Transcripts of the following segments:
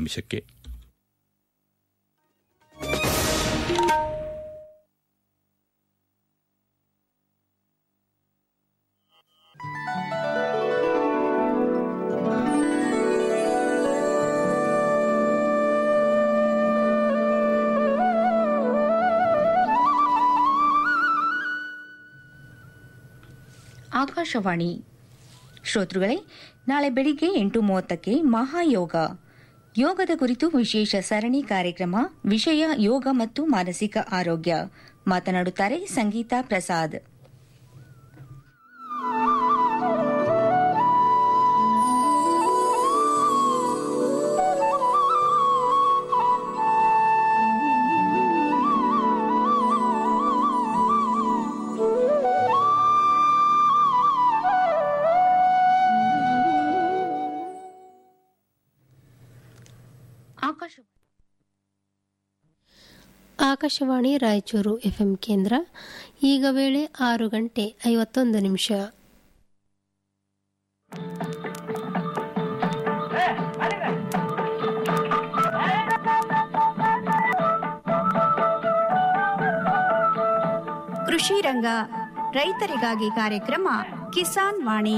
ನಿಮಿಷಕ್ಕೆ ಆಕಾಶವಾಣಿ ಶ್ರೋತೃಗಳೇ ನಾಳೆ ಬೆಳಿಗ್ಗೆ ಎಂಟು ಮೂವತ್ತಕ್ಕೆ ಮಹಾಯೋಗ ಯೋಗದ ಕುರಿತು ವಿಶೇಷ ಸರಣಿ ಕಾರ್ಯಕ್ರಮ ವಿಷಯ ಯೋಗ ಮತ್ತು ಮಾನಸಿಕ ಆರೋಗ್ಯ ಮಾತನಾಡುತ್ತಾರೆ ಸಂಗೀತಾ ಪ್ರಸಾದ್ ಆಕಾಶವಾಣಿ ಆಕಾಶವಾಣಿ ರಾಯಚೂರು ಎಫ್ಎಂ ಕೇಂದ್ರ ಈಗ ವೇಳೆ ಆರು ಗಂಟೆ ಐವತ್ತೊಂದು ನಿಮಿಷ ಕೃಷಿ ರಂಗ ರೈತರಿಗಾಗಿ ಕಾರ್ಯಕ್ರಮ ಕಿಸಾನ್ ವಾಣಿ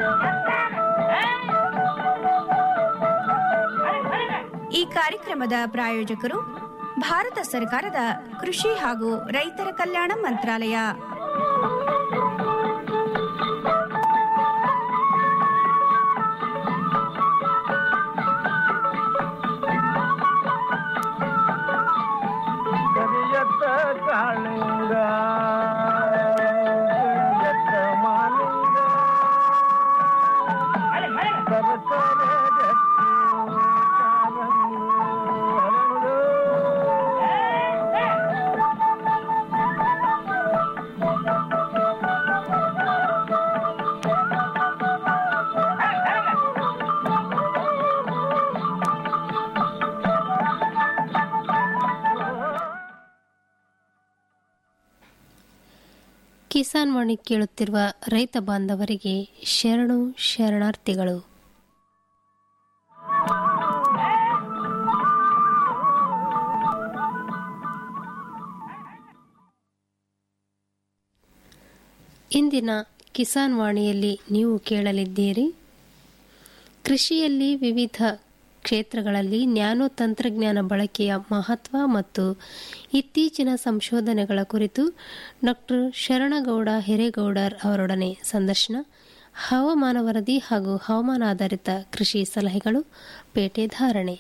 ಈ ಕಾರ್ಯಕ್ರಮದ ಪ್ರಾಯೋಜಕರು ಭಾರತ ಸರ್ಕಾರದ ಕೃಷಿ ಹಾಗೂ ರೈತರ ಕಲ್ಯಾಣ ಮಂತ್ರಾಲಯ ಕರಿಯತ್ತ ಕಾಳಿಂಗ ಕರಿಯತ್ತ ಮಾಲಿಂಗ ಸರಸರ ಗಟ್ಟಿ ಕಾರಂಗು ಹರಳು. ಕಿಸಾನ್ ವಾಣಿ ಕೇಳುತ್ತಿರುವ ರೈತ ಬಾಂಧವರಿಗೆ ಶರಣು ಶರಣಾರ್ಥಿಗಳು ಇಂದಿನ ಕಿಸಾನ್ ವಾಣಿಯಲ್ಲಿ ನೀವು ಕೇಳಲಿದ್ದೀರಿ ಕೃಷಿಯಲ್ಲಿ ವಿವಿಧ ಕ್ಷೇತ್ರಗಳಲ್ಲಿ ನ್ಯಾನೋ ತಂತ್ರಜ್ಞಾನ ಬಳಕೆಯ ಮಹತ್ವ ಮತ್ತು ಇತ್ತೀಚಿನ ಸಂಶೋಧನೆಗಳ ಕುರಿತು ಡಾಕ್ಟರ್ ಶರಣಗೌಡ ಹಿರೇಗೌಡರ್ ಅವರೊಡನೆ ಸಂದರ್ಶನ ಹವಾಮಾನ ವರದಿ ಹಾಗೂ ಹವಾಮಾನ ಆಧಾರಿತ ಕೃಷಿ ಸಲಹೆಗಳು ಪೇಟೆ ಧಾರಣೆ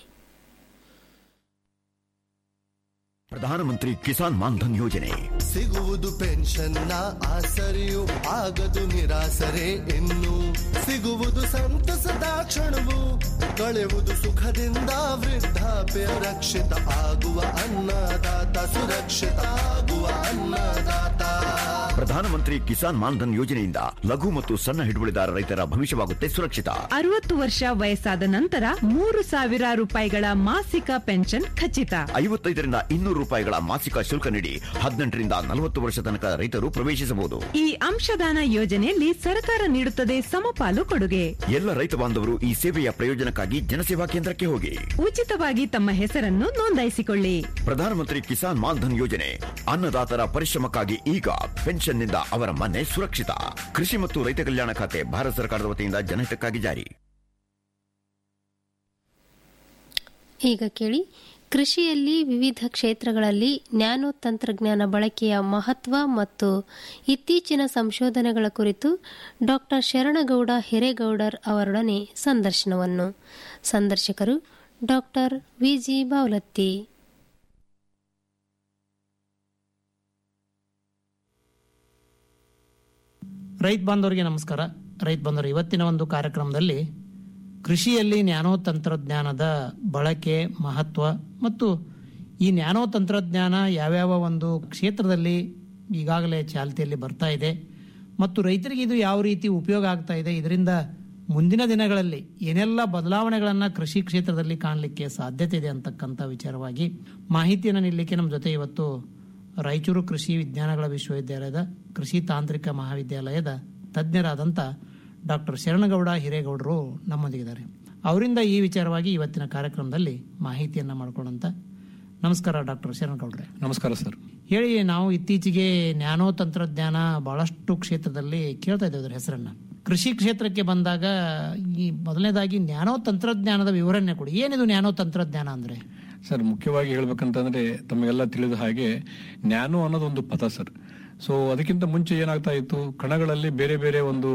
ಪ್ರಧಾನಮಂತ್ರಿ ಕಿಸಾನ್ ಮಾನ್ಧನ್ ಯೋಜನೆ ಸಿಗುವುದು ಪೆನ್ಷನ್ನ ಆಸರೆಯು ಆಗದು ನಿರಾಸರೆ ಇನ್ನು ಸಿಗುವುದು ಸಂತಸದ ಕ್ಷಣವು ಕಳೆಯುವುದು ಸುಖದಿಂದ ವೃದ್ಧಾಪ್ಯ ರಕ್ಷಿತ ಆಗುವ ಅನ್ನದಾತ ಸುರಕ್ಷಿತ ಆಗುವ ಅನ್ನದಾತ ಪ್ರಧಾನಮಂತ್ರಿ ಕಿಸಾನ್ ಮಾನ್ಧನ್ ಯೋಜನೆಯಿಂದ ಲಘು ಮತ್ತು ಸಣ್ಣ ಹಿಡುವಳಿದಾರ ರೈತರ ಭವಿಷ್ಯವಾಗುತ್ತೆ ಸುರಕ್ಷಿತ ಅರವತ್ತು ವರ್ಷ ವಯಸ್ಸಾದ ನಂತರ ಮೂರು ಸಾವಿರ ರೂಪಾಯಿಗಳ ಮಾಸಿಕ ಪೆನ್ಷನ್ ಖಚಿತ ಐವತ್ತೈದರಿಂದ ಇನ್ನೂರು ರೂಪಾಯಿಗಳ ಮಾಸಿಕ ಶುಲ್ಕ ನೀಡಿ ಹದಿನೆಂಟರಿಂದ ನಲವತ್ತು ವರ್ಷ ತನಕ ರೈತರು ಪ್ರವೇಶಿಸಬಹುದು ಈ ಅಂಶದಾನ ಯೋಜನೆಯಲ್ಲಿ ಸರ್ಕಾರ ನೀಡುತ್ತದೆ ಸಮಪಾಲು ಕೊಡುಗೆ ಎಲ್ಲ ರೈತ ಬಾಂಧವರು ಈ ಸೇವೆಯ ಪ್ರಯೋಜನಕ್ಕಾಗಿ ಜನಸೇವಾ ಕೇಂದ್ರಕ್ಕೆ ಹೋಗಿ ಉಚಿತವಾಗಿ ತಮ್ಮ ಹೆಸರನ್ನು ನೋಂದಾಯಿಸಿಕೊಳ್ಳಿ ಪ್ರಧಾನಮಂತ್ರಿ ಕಿಸಾನ್ ಮಾನ್ಧನ್ ಯೋಜನೆ ಅನ್ನದಾತರ ಪರಿಶ್ರಮಕ್ಕಾಗಿ ಈಗ ಪೆನ್ಷನ್ನಿಂದ ಅವರ ಮನೆ ಸುರಕ್ಷಿತ ಕೃಷಿ ಮತ್ತು ರೈತ ಕಲ್ಯಾಣ ಖಾತೆ ಭಾರತ ಸರ್ಕಾರದ ವತಿಯಿಂದ ಜನಹಿತಕ್ಕಾಗಿ ಜಾರಿ ಈಗ ಕೇಳಿ ಕೃಷಿಯಲ್ಲಿ ವಿವಿಧ ಕ್ಷೇತ್ರಗಳಲ್ಲಿ ನ್ಯಾನೋ ತಂತ್ರಜ್ಞಾನ ಬಳಕೆಯ ಮಹತ್ವ ಮತ್ತು ಇತ್ತೀಚಿನ ಸಂಶೋಧನೆಗಳ ಕುರಿತು ಡಾಕ್ಟರ್ ಶರಣಗೌಡ ಹಿರೇಗೌಡರ್ ಅವರೊಡನೆ ಸಂದರ್ಶನವನ್ನು ಸಂದರ್ಶಕರು ಡಾಕ್ಟರ್ ವಿಜಿ ಬಾವಲತ್ತಿ ರೈತ ಬಾಂಧವರಿಗೆ ನಮಸ್ಕಾರ ರೈತ ಬಾಂಧವರು ಇವತ್ತಿನ ಒಂದು ಕಾರ್ಯಕ್ರಮದಲ್ಲಿ ಕೃಷಿಯಲ್ಲಿ ನ್ಯಾನೋ ತಂತ್ರಜ್ಞಾನದ ಬಳಕೆ ಮಹತ್ವ ಮತ್ತು ಈ ನ್ಯಾನೋ ತಂತ್ರಜ್ಞಾನ ಯಾವ್ಯಾವ ಒಂದು ಕ್ಷೇತ್ರದಲ್ಲಿ ಈಗಾಗಲೇ ಚಾಲ್ತಿಯಲ್ಲಿ ಬರ್ತಾ ಇದೆ ಮತ್ತು ರೈತರಿಗೆ ಇದು ಯಾವ ರೀತಿ ಉಪಯೋಗ ಆಗ್ತಾ ಇದೆ ಇದರಿಂದ ಮುಂದಿನ ದಿನಗಳಲ್ಲಿ ಏನೆಲ್ಲ ಬದಲಾವಣೆಗಳನ್ನು ಕೃಷಿ ಕ್ಷೇತ್ರದಲ್ಲಿ ಕಾಣಲಿಕ್ಕೆ ಸಾಧ್ಯತೆ ಇದೆ ಅಂತಕ್ಕಂಥ ವಿಚಾರವಾಗಿ ಮಾಹಿತಿಯನ್ನು ನೀಡಲಿಕ್ಕೆ ನಮ್ಮ ಜೊತೆ ಇವತ್ತು ರಾಯಚೂರು ಕೃಷಿ ವಿಜ್ಞಾನಗಳ ವಿಶ್ವವಿದ್ಯಾಲಯದ ಕೃಷಿ ತಾಂತ್ರಿಕ ಮಹಾವಿದ್ಯಾಲಯದ ತಜ್ಞರಾದಂಥ ಡಾಕ್ಟರ್ ಶರಣಗೌಡ ಹಿರೇಗೌಡರು ನಮ್ಮೊಂದಿಗಿದ್ದಾರೆ ಅವರಿಂದ ಈ ವಿಚಾರವಾಗಿ ಇವತ್ತಿನ ಕಾರ್ಯಕ್ರಮದಲ್ಲಿ ಮಾಹಿತಿಯನ್ನ ಮಾಡ್ಕೊಳ್ಳೋಂತ ನಮಸ್ಕಾರ ಡಾಕ್ಟರ್ ಶರಣ್ ಗೌಡ್ರೆ ನಮಸ್ಕಾರ ಸರ್ ಹೇಳಿ ನಾವು ಇತ್ತೀಚೆಗೆ ನ್ಯಾನೋ ತಂತ್ರಜ್ಞಾನ ಬಹಳಷ್ಟು ಕ್ಷೇತ್ರದಲ್ಲಿ ಕೇಳ್ತಾ ಇದ್ದೇವೆ ಅದ್ರ ಹೆಸರನ್ನ ಕೃಷಿ ಕ್ಷೇತ್ರಕ್ಕೆ ಬಂದಾಗ ಈ ಮೊದಲನೇದಾಗಿ ನ್ಯಾನೋ ತಂತ್ರಜ್ಞಾನದ ವಿವರಣೆ ಕೊಡಿ ಏನಿದು ನ್ಯಾನೋ ತಂತ್ರಜ್ಞಾನ ಅಂದ್ರೆ ಸರ್ ಮುಖ್ಯವಾಗಿ ಹೇಳ್ಬೇಕಂತಂದ್ರೆ ತಮಗೆಲ್ಲ ತಿಳಿದ ಹಾಗೆ ನ್ಯಾನೋ ಅನ್ನೋದು ಒಂದು ಪದ ಸರ್ ಸೊ ಅದಕ್ಕಿಂತ ಮುಂಚೆ ಏನಾಗ್ತಾ ಇತ್ತು ಕಣಗಳಲ್ಲಿ ಬೇರೆ ಬೇರೆ ಒಂದು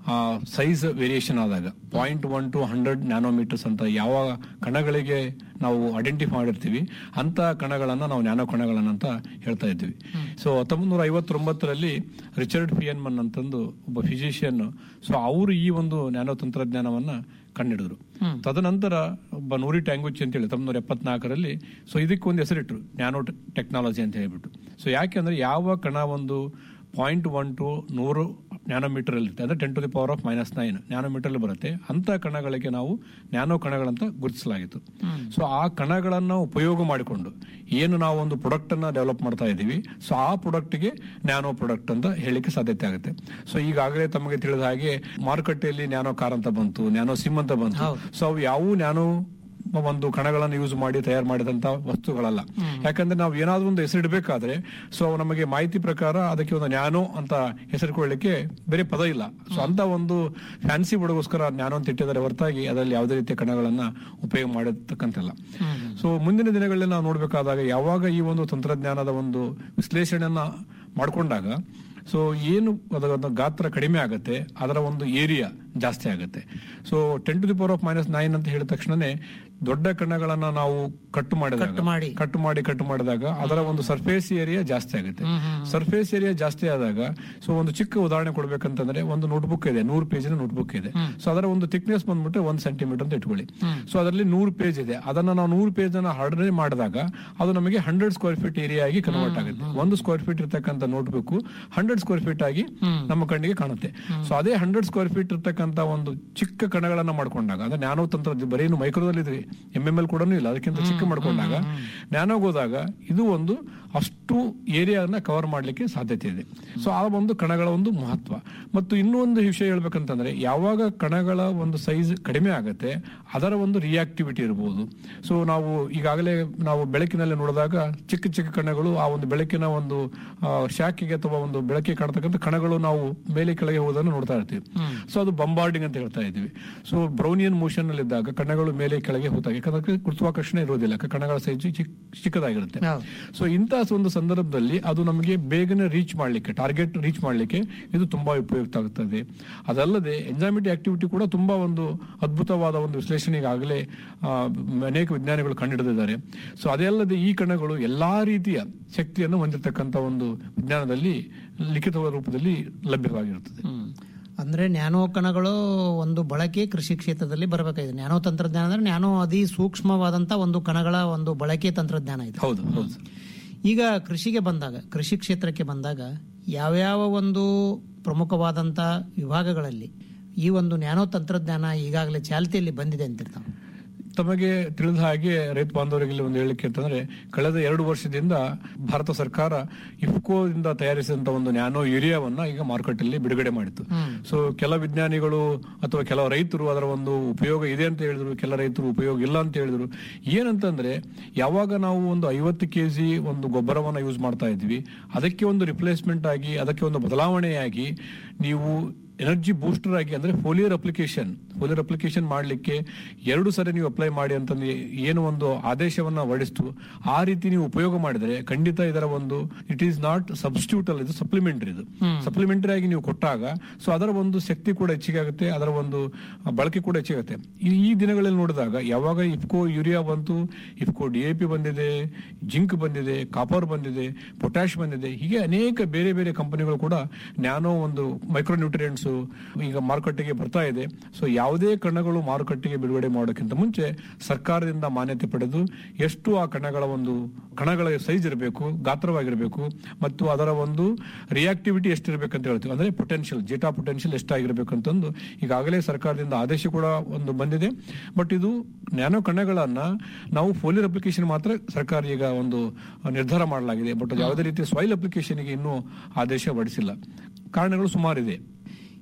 ಸೈಜ್ ವೇರಿಯೇಷನ್ ಆದಾಗ point one to hundred nanometres ಅಂತ ಯಾವ ಕಣಗಳಿಗೆ ನಾವು ಐಡೆಂಟಿಫೈ ಮಾಡಿರ್ತೀವಿ ಅಂತ ಕಣಗಳನ್ನ ನಾವು ನ್ಯಾನೋ ಕಣಗಳನ್ನ ಅಂತ ಹೇಳ್ತಾ ಇದ್ವಿ ಸೊ ಹತ್ತೊಂಬತ್ತು ನೂರ ಐವತ್ತೊಂಬತ್ತರಲ್ಲಿ ರಿಚರ್ಡ್ ಫಿಯನ್ಮನ್ ಅಂತಂದು ಒಬ್ಬ ಫಿಸಿಷಿಯನ್ ಸೊ ಅವರು ಈ ಒಂದು ನ್ಯಾನೋ ತಂತ್ರಜ್ಞಾನವನ್ನ ಕಂಡಿಡಿದ್ರು ತದನಂತರ ಒಬ್ಬ ನೂರಿ ಟ್ಯಾಂಗುಚಿ ಅಂತ ಹೇಳಿ ತಮ್ಮ ಎಪ್ಪತ್ನಾಲ್ಕರಲ್ಲಿ ಸೊ ಇದಕ್ಕೊಂದು ಹೆಸರಿಟ್ರು ನ್ಯಾನೋ ಟೆಕ್ನಾಲಜಿ ಅಂತ ಹೇಳ್ಬಿಟ್ಟು ಸೊ ಯಾಕೆಂದ್ರೆ ಯಾವ ಕಣ ಒಂದು ಪಾಯಿಂಟ್ ಒನ್ ಟು ನೂರು ನ್ಯಾನೋಮೀಟರ್ ಇರುತ್ತೆ ಅಂದ್ರೆ ten to the power of minus nine nanometre ಬರುತ್ತೆ ಅಂತ ಕಣಗಳಿಗೆ ನಾವು ನ್ಯಾನೋ ಕಣಗಳಂತ ಗುರುತಿಸಲಾಗಿತ್ತು ಸೊ ಆ ಕಣಗಳನ್ನ ಉಪಯೋಗ ಮಾಡಿಕೊಂಡು ಏನು ನಾವು ಒಂದು ಪ್ರಾಡಕ್ಟ್ ಅನ್ನ ಡೆವಲಪ್ ಮಾಡ್ತಾ ಇದ್ದೀವಿ ಸೊ ಆ ಪ್ರಾಡಕ್ಟ್ಗೆ ನ್ಯಾನೋ ಪ್ರಾಡಕ್ಟ್ ಅಂತ ಹೇಳಿಕ್ಕೆ ಸಾಧ್ಯತೆ ಆಗುತ್ತೆ ಸೊ ಈಗಾಗಲೇ ತಮಗೆ ತಿಳಿದ ಹಾಗೆ ಮಾರುಕಟ್ಟೆಯಲ್ಲಿ ನ್ಯಾನೋ ಕಾರ್ ಅಂತ ಬಂತು ನ್ಯಾನೋ ಸಿಮ್ ಅಂತ ಬಂತು ಸೊ ಅವು ಯಾವ ನ್ಯಾನೋ ಒಂದು ಕಣಗಳನ್ನು ಯೂಸ್ ಮಾಡಿ ತಯಾರು ಮಾಡಿದಂತ ವಸ್ತುಗಳಲ್ಲ ಯಾಕಂದ್ರೆ ನಾವು ಏನಾದ್ರೂ ಒಂದು ಹೆಸರಿಡಬೇಕಾದ್ರೆ ಸೊ ನಮಗೆ ಮಾಹಿತಿ ಪ್ರಕಾರ ಅದಕ್ಕೆ ಒಂದು ನ್ಯಾನೋ ಅಂತ ಹೆಸರುಕೊಳ್ಳಿಕ್ಕೆ ಬೇರೆ ಪದ ಇಲ್ಲ ಸೊ ಅಂತ ಒಂದು ಫ್ಯಾನ್ಸಿ ಬಡಗೋಸ್ಕರ ನ್ಯಾನೋ ಅಂತ ಇಟ್ಟಿದ್ದಾರೆ ಹೊರತಾಗಿ ಅದರಲ್ಲಿ ಯಾವುದೇ ರೀತಿಯ ಕಣಗಳನ್ನ ಉಪಯೋಗ ಮಾಡಿರ್ತಕ್ಕಂತಿಲ್ಲ ಸೊ ಮುಂದಿನ ದಿನಗಳಲ್ಲಿ ನಾವು ನೋಡ್ಬೇಕಾದಾಗ ಯಾವಾಗ ಈ ಒಂದು ತಂತ್ರಜ್ಞಾನದ ಒಂದು ವಿಶ್ಲೇಷಣೆಯನ್ನ ಮಾಡಿಕೊಂಡಾಗ ಸೊ ಏನು ಅದರ ಒಂದು ಗಾತ್ರ ಕಡಿಮೆ ಆಗುತ್ತೆ ಅದರ ಒಂದು ಏರಿಯಾ ಜಾಸ್ತಿ ಆಗುತ್ತೆ so ten to the power of minus nine ಅಂತ ಹೇಳಿದ ತಕ್ಷಣನೇ ದೊಡ್ಡ ಕಣಗಳನ್ನ ನಾವು ಕಟ್ಟು ಮಾಡಿದಾಗ ಕಟ್ಟು ಮಾಡಿ ಕಟ್ಟು ಮಾಡಿದಾಗ ಅದರ ಒಂದು ಸರ್ಫೇಸ್ ಏರಿಯಾ ಜಾಸ್ತಿ ಆಗುತ್ತೆ ಸರ್ಫೇಸ್ ಏರಿಯಾ ಜಾಸ್ತಿ ಆದಾಗ ಸೊ ಒಂದು ಚಿಕ್ಕ ಉದಾಹರಣೆ ಕೊಡ್ಬೇಕಂತಂದ್ರೆ ಒಂದು ನೋಟ್ಬುಕ್ ಇದೆ ನೂರು ಪೇಜಿನ ನೋಟ್ಬುಕ್ ಇದೆ ಸೊ ಅದರ ಒಂದು ಥಿಕ್ನೆಸ್ ಬಂದ್ಬಿಟ್ಟು ಒಂದ್ ಸೆಂಟಿಮೀಟರ್ ಅಂತ ಇಟ್ಕೊಳ್ಳಿ ಸೊ ಅದರಲ್ಲಿ ನೂರು ಪೇಜ್ ಇದೆ ಅದನ್ನ ನಾವು ನೂರು ಪೇಜ್ ಅನ್ನ ಹರಡನೆ ಮಾಡಿದಾಗ ಅದು ನಮಗೆ ಹಂಡ್ರೆಡ್ ಸ್ಕ್ವೇರ್ ಫೀಟ್ ಏರಿಯಾ ಆಗಿ ಕನ್ವರ್ಟ್ ಆಗುತ್ತೆ ಒಂದು ಸ್ಕ್ವೇರ್ ಫೀಟ್ ಇರ್ತಕ್ಕಂಥ ನೋಟ್ಬುಕ್ ಹಂಡ್ರೆಡ್ ಸ್ಕ್ವೇರ್ ಫೀಟ್ ಆಗಿ ನಮ್ಮ ಕಣ್ಣಿಗೆ ಕಾಣುತ್ತೆ ಸೊ ಅದೇ ಹಂಡ್ರೆಡ್ ಸ್ಕ್ವೇರ್ ಫೀಟ್ ಇರ್ತಕ್ಕಂಥ ಒಂದು ಚಿಕ್ಕ ಕಣಗಳನ್ನ ಮಾಡ್ಕೊಂಡಾಗ ಅಂದ್ರೆ ನ್ಯಾನೋ ತಂತ್ರ ಬರೀ ಮೈಕ್ರೋದಲ್ಲಿ ಇದೆ ಎಂ ಎಂ ಎಲ್ ಕೂಡ ಇಲ್ಲ ಅದಕ್ಕಿಂತ ಚಿಕ್ಕ ಮಾಡ್ಕೊಂಡಾಗ ನ್ಯಾನೋಗ್ ಹೋದಾಗ ಇದು ಒಂದು ಅಷ್ಟು ಏರಿಯಾನ ಕವರ್ ಮಾಡ್ಲಿಕ್ಕೆ ಸಾಧ್ಯತೆ ಇದೆ ಸೊ ಆ ಒಂದು ಕಣಗಳ ಒಂದು ಮಹತ್ವ ಮತ್ತು ಇನ್ನೂ ಒಂದು ವಿಷಯ ಹೇಳ್ಬೇಕಂತಂದ್ರೆ ಯಾವಾಗ ಕಣಗಳ ಒಂದು ಸೈಜ್ ಕಡಿಮೆ ಆಗುತ್ತೆ ಅದರ ಒಂದು ರಿಯಾಕ್ಟಿವಿಟಿ ಇರಬಹುದು ಸೊ ನಾವು ಈಗಾಗಲೇ ನಾವು ಬೆಳಕಿನಲ್ಲಿ ನೋಡಿದಾಗ ಚಿಕ್ಕ ಚಿಕ್ಕ ಕಣಗಳು ಆ ಒಂದು ಬೆಳಕಿನ ಒಂದು ಆ, ಶಾಖೆಗೆ ಅಥವಾ ಒಂದು ಬೆಳಕಿಗೆ ಕಾಣತಕ್ಕಂಥ ಕಣಗಳು ನಾವು ಮೇಲೆ ಕೆಳಗೆ ಹೋಗೋದನ್ನು ನೋಡ್ತಾ ಇರ್ತೀವಿ ಸೊ ಅದು ಬಂಬಾರ್ಡಿಂಗ್ ಅಂತ ಹೇಳ್ತಾ ಇದ್ವಿ ಸೊ ಬ್ರೌನಿಯನ್ ಮೋಷನ್ ನಲ್ಲಿ ಇದ್ದಾಗ ಕಣಗಳು ಮೇಲೆ ಕೆಳಗೆ ಹೋದಾಗ ಯಾಕಂದ್ರೆ ಗುರುತ್ವಾಕರ್ಷಣೆ ಇರೋದಿಲ್ಲ ಯಾಕೆ ಕಣಗಳ ಸೈಜ್ ಚಿಕ್ಕದಾಗಿರುತ್ತೆ ಸೊ ಇಂತಹ ಒಂದು ಸಂದರ್ಭದಲ್ಲಿ ಅದು ನಮಗೆ ಬೇಗನೆ ರೀಚ್ ಮಾಡ್ಲಿಕ್ಕೆ ಟಾರ್ಗೆಟ್ ರೀಚ್ ಮಾಡ್ಲಿಕ್ಕೆ ಇದು ತುಂಬಾ ಉಪಯುಕ್ತ ಆಗ್ತದೆ ಅದಲ್ಲದೆ ಎಂಜಾಯ್ಮೆಂಟ್ ಆಕ್ಟಿವಿಟಿ ಕೂಡ ತುಂಬಾ ಒಂದು ಅದ್ಭುತವಾದ ಒಂದು ವಿಶ್ಲೇಷಣೆ ಈಗಾಗಲೇ ಆ, ಅನೇಕ ವಿಜ್ಞಾನಿಗಳು ಕಂಡುಹಿಡಿದಿದ್ದಾರೆ ಸೊ ಅದಲ್ಲದೆ ಈ ಕಣಗಳು ಎಲ್ಲಾ ರೀತಿಯ ಶಕ್ತಿಯನ್ನು ಹೊಂದಿರತಕ್ಕಂತ ಒಂದು ವಿಜ್ಞಾನದಲ್ಲಿ ಲಿಖಿತ ರೂಪದಲ್ಲಿ ಲಭ್ಯವಾಗಿರುತ್ತದೆ ಅಂದ್ರೆ ನ್ಯಾನೋ ಕಣಗಳು ಒಂದು ಬಳಕೆ ಕೃಷಿ ಕ್ಷೇತ್ರದಲ್ಲಿ ಬರಬೇಕಾಗಿದೆ ನ್ಯಾನೋ ತಂತ್ರಜ್ಞಾನ ಅಂದ್ರೆ ನ್ಯಾನೋ ಅತಿ ಸೂಕ್ಷ್ಮವಾದಂತ ಒಂದು ಕಣಗಳ ಒಂದು ಬಳಕೆ ತಂತ್ರಜ್ಞಾನ ಇದೆ ಹೌದು ಹೌದು ಈಗ ಕೃಷಿಗೆ ಬಂದಾಗ ಕೃಷಿ ಕ್ಷೇತ್ರಕ್ಕೆ ಬಂದಾಗ ಯಾವ್ಯಾವ ಒಂದು ಪ್ರಮುಖವಾದಂತ ವಿಭಾಗಗಳಲ್ಲಿ ಈ ಒಂದು ನ್ಯಾನೋ ತಂತ್ರಜ್ಞಾನ ಈಗಾಗಲೇ ಚಾಲ್ತಿಯಲ್ಲಿ ಬಂದಿದೆ ಅಂತಿರ್ತಾವೆ ತಮಗೆ ತಿಳಿದ ಹಾಗೆ ರೈತ ಬಾಂಧವರಿಗೆ ಇಲ್ಲಿ ಒಂದು ಹೇಳಿಕೆ ಅಂತಂದ್ರೆ ಕಳೆದ ಎರಡು ವರ್ಷದಿಂದ ಭಾರತ ಸರ್ಕಾರ ಇಫ್ಕೋ ಇಂದ ತಯಾರಿಸಿದಂತ ಒಂದು ನ್ಯಾನೋ ಯೂರಿಯಾವನ್ನ ಈಗ ಮಾರುಕಟ್ಟೆಯಲ್ಲಿ ಬಿಡುಗಡೆ ಮಾಡಿತ್ತು ಸೊ ಕೆಲ ವಿಜ್ಞಾನಿಗಳು ಅಥವಾ ಕೆಲವು ರೈತರು ಅದರ ಒಂದು ಉಪಯೋಗ ಇದೆ ಅಂತ ಹೇಳಿದ್ರು ಕೆಲ ರೈತರು ಉಪಯೋಗ ಇಲ್ಲ ಅಂತ ಹೇಳಿದ್ರು ಏನಂತಂದ್ರೆ ಯಾವಾಗ ನಾವು ಒಂದು ಐವತ್ತು ಕೆಜಿ ಒಂದು ಗೊಬ್ಬರವನ್ನ ಯೂಸ್ ಮಾಡ್ತಾ ಇದ್ವಿ ಅದಕ್ಕೆ ಒಂದು ರಿಪ್ಲೇಸ್ಮೆಂಟ್ ಆಗಿ ಅದಕ್ಕೆ ಒಂದು ಬದಲಾವಣೆಯಾಗಿ ನೀವು ಎನರ್ಜಿ ಬೂಸ್ಟರ್ ಆಗಿ ಅಂದ್ರೆ ಫೋಲಿಯರ್ ಅಪ್ಲಿಕೇಶನ್ ಫೋಲಿಯರ್ ಅಪ್ಲಿಕೇಶನ್ ಮಾಡಲಿಕ್ಕೆ ಎರಡು ಸರಿ ನೀವು ಅಪ್ಲೈ ಮಾಡಿ ಅಂತಂದು ಏನು ಒಂದು ಆದೇಶವನ್ನ ಹೊರಡಿಸ್ತು ಆ ರೀತಿ ನೀವು ಉಪಯೋಗ ಮಾಡಿದ್ರೆ ಖಂಡಿತ ಇದರ ಒಂದು ಇಟ್ ಈಸ್ ನಾಟ್ ಸಬ್ಸ್ಟಿಟ್ಯೂಟ್ ಅಲ್ಲ ಇದು ಸಪ್ಲಿಮೆಂಟರಿ ಇದು ಸಪ್ಲಿಮೆಂಟರಿ ಆಗಿ ನೀವು ಕೊಟ್ಟಾಗ ಸೊ ಅದರ ಒಂದು ಶಕ್ತಿ ಕೂಡ ಹೆಚ್ಚಿಗೆ ಆಗುತ್ತೆ ಅದರ ಒಂದು ಬಳಕೆ ಕೂಡ ಹೆಚ್ಚಿಗೆ ಆಗುತ್ತೆ ಈ ಈ ದಿನಗಳಲ್ಲಿ ನೋಡಿದಾಗ ಯಾವಾಗ ಇಫ್ಕೋ ಯೂರಿಯಾ ಬಂತು ಇಫ್ಕೋ ಡಿ ಎ ಪಿ ಬಂದಿದೆ ಜಿಂಕ್ ಬಂದಿದೆ ಕಾಪರ್ ಬಂದಿದೆ ಪೊಟ್ಯಾಶ್ ಬಂದಿದೆ ಹೀಗೆ ಅನೇಕ ಬೇರೆ ಬೇರೆ ಕಂಪನಿಗಳು ಕೂಡ ನ್ಯಾನೋ ಒಂದು ಮೈಕ್ರೋ ನ್ಯೂಟ್ರಿಯೆಂಟ್ಸ್ ಈಗ ಮಾರುಕಟ್ಟೆಗೆ ಬರ್ತಾ ಇದೆ ಸೊ ಯಾವುದೇ ಕಣಗಳು ಮಾರುಕಟ್ಟೆಗೆ ಬಿಡುಗಡೆ ಮಾಡೋಕ್ಕಿಂತ ಮುಂಚೆ ಸರ್ಕಾರದಿಂದ ಮಾನ್ಯತೆ ಪಡೆದು ಎಷ್ಟು ಆ ಕಣಗಳ ಒಂದು ಕಣಗಳ ಸೈಜ್ ಇರಬೇಕು ಗಾತ್ರವಾಗಿರಬೇಕು ಮತ್ತು ಅದರ ಒಂದು ರಿಯಾಕ್ಟಿವಿಟಿ ಎಷ್ಟಿರಬೇಕಂತ ಹೇಳ್ತೀವಿ ಅಂದ್ರೆ ಪೊಟೆನ್ಷಿಯಲ್ ಜೇಟಾ ಪೊಟೆನ್ಷಿಯಲ್ ಎಷ್ಟಾಗಿರ್ಬೇಕು ಅಂತಂದು ಈಗಾಗಲೇ ಸರ್ಕಾರದಿಂದ ಆದೇಶ ಕೂಡ ಒಂದು ಬಂದಿದೆ ಬಟ್ ಇದು ನ್ಯಾನೋ ಕಣಗಳನ್ನ ನಾವು ಫೋಲಿಯರ್ ಅಪ್ಲಿಕೇಶನ್ ಮಾತ್ರ ಸರ್ಕಾರ ಈಗ ಒಂದು ನಿರ್ಧಾರ ಮಾಡಲಾಗಿದೆ ಬಟ್ ಯಾವುದೇ ರೀತಿಯ ಸಾಯಿಲ್ ಅಪ್ಲಿಕೇಶನ್ಗೆ ಇನ್ನೂ ಆದೇಶ ಹೊರಡಿಸಿಲ್ಲ ಕಾರಣಗಳು ಸುಮಾರಿದೆ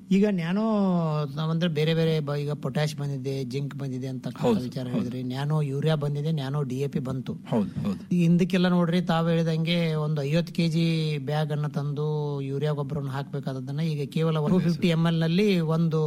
ಈಗ ನ್ಯಾನೋ ಅಂದ್ರೆ ಬೇರೆ ಬೇರೆ ಬ- ಈಗ ಪೊಟ್ಯಾಶ್ ಬಂದಿದೆ ಜಿಂಕ್ ಬಂದಿದೆ ಅಂತ ವಿಚಾರ ಹೇಳಿದ್ರಿ ನ್ಯಾನೋ ಯೂರಿಯಾ ಬಂದಿದೆ ನ್ಯಾನೋ ಡಿ ಎ ಪಿ ಬಂತು ಹೌದು ಹೌದು ಈ ಹಿಂದಕ್ಕೆಲ್ಲ ನೋಡ್ರಿ ತಾವು ಹೇಳಿದಂಗೆ ಒಂದು ಐವತ್ತು ಕೆಜಿ ಬ್ಯಾಗ್ ಅನ್ನ ತಂದು ಯೂರಿಯಾ ಗೊಬ್ಬರವನ್ನು ಹಾಕಬೇಕಾದದನ್ನ ಈಗ ಕೇವಲ ಟೂ ಫಿಫ್ಟಿ ಎಂ ಎಲ್ ನಲ್ಲಿ ಒಂದು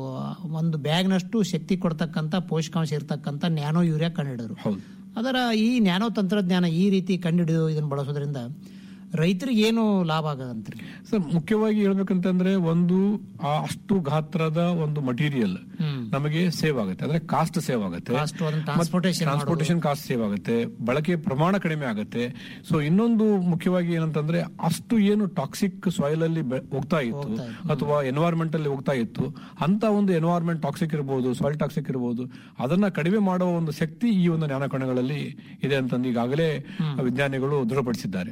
ಒಂದು ಬ್ಯಾಗ್ ನಷ್ಟು ಶಕ್ತಿ ಕೊಡ್ತಕ್ಕಂತ ಪೋಷಕಾಂಶ ಇರ್ತಕ್ಕಂತ ನ್ಯಾನೋ ಯೂರಿಯಾ ಕಂಡುಹಿಡಿದ್ರು ಹೌದು ಅದರ ಈ ನ್ಯಾನೋ ತಂತ್ರಜ್ಞಾನ ಈ ರೀತಿ ಕಂಡುಹಿಡಿದು ಇದನ್ನು ಬಳಸೋದ್ರಿಂದ ರೈತರಿಗೆ ಏನು ಲಾಭ ಆಗದಂತ್ರಿ ಸರ್ ಮುಖ್ಯವಾಗಿ ಹೇಳ್ಬೇಕಂತಂದ್ರೆ ಒಂದು ಆ ಅಷ್ಟು ಗಾತ್ರದ ಒಂದು ಮಟೀರಿಯಲ್ ನಮಗೆ ಸೇವ್ ಆಗುತ್ತೆ ಅಂದ್ರೆ ಕಾಸ್ಟ್ ಸೇವ್ ಆಗುತ್ತೆ Cost, ಅದನ್ನ transportation ಟ್ರಾನ್ಸ್ಪೋರ್ಟೇಷನ್ ಕಾಸ್ಟ್ ಸೇವ್ ಆಗುತ್ತೆ ಬಳಕೆ ಪ್ರಮಾಣ ಕಡಿಮೆ ಆಗುತ್ತೆ ಸೊ ಇನ್ನೊಂದು ಮುಖ್ಯವಾಗಿ ಏನಂತಂದ್ರೆ ಅಷ್ಟು ಏನು ಟಾಕ್ಸಿಕ್ ಸಾಯಿಲ್ ಅಲ್ಲಿ ಬೆ- ಹೋಗ್ತಾ ಇತ್ತು ಅಥವಾ ಎನ್ವೈರ್ಮೆಂಟ್ ಅಲ್ಲಿ ಹೋಗ್ತಾ ಇತ್ತು ಅಂತ ಒಂದು ಎನ್ವೈರ್ಮೆಂಟ್ ಟಾಕ್ಸಿಕ್ ಇರಬಹುದು ಸಾಯಿಲ್ ಟಾಕ್ಸಿಕ್ ಇರಬಹುದು ಅದನ್ನ ಕಡಿಮೆ ಮಾಡುವ ಒಂದು ಶಕ್ತಿ ಈ ಒಂದು ಜ್ಞಾನಕಣಗಳಲ್ಲಿ ಇದೆ ಅಂತಂದು ಈಗಾಗಲೇ ವಿಜ್ಞಾನಿಗಳು ದೃಢಪಡಿಸಿದ್ದಾರೆ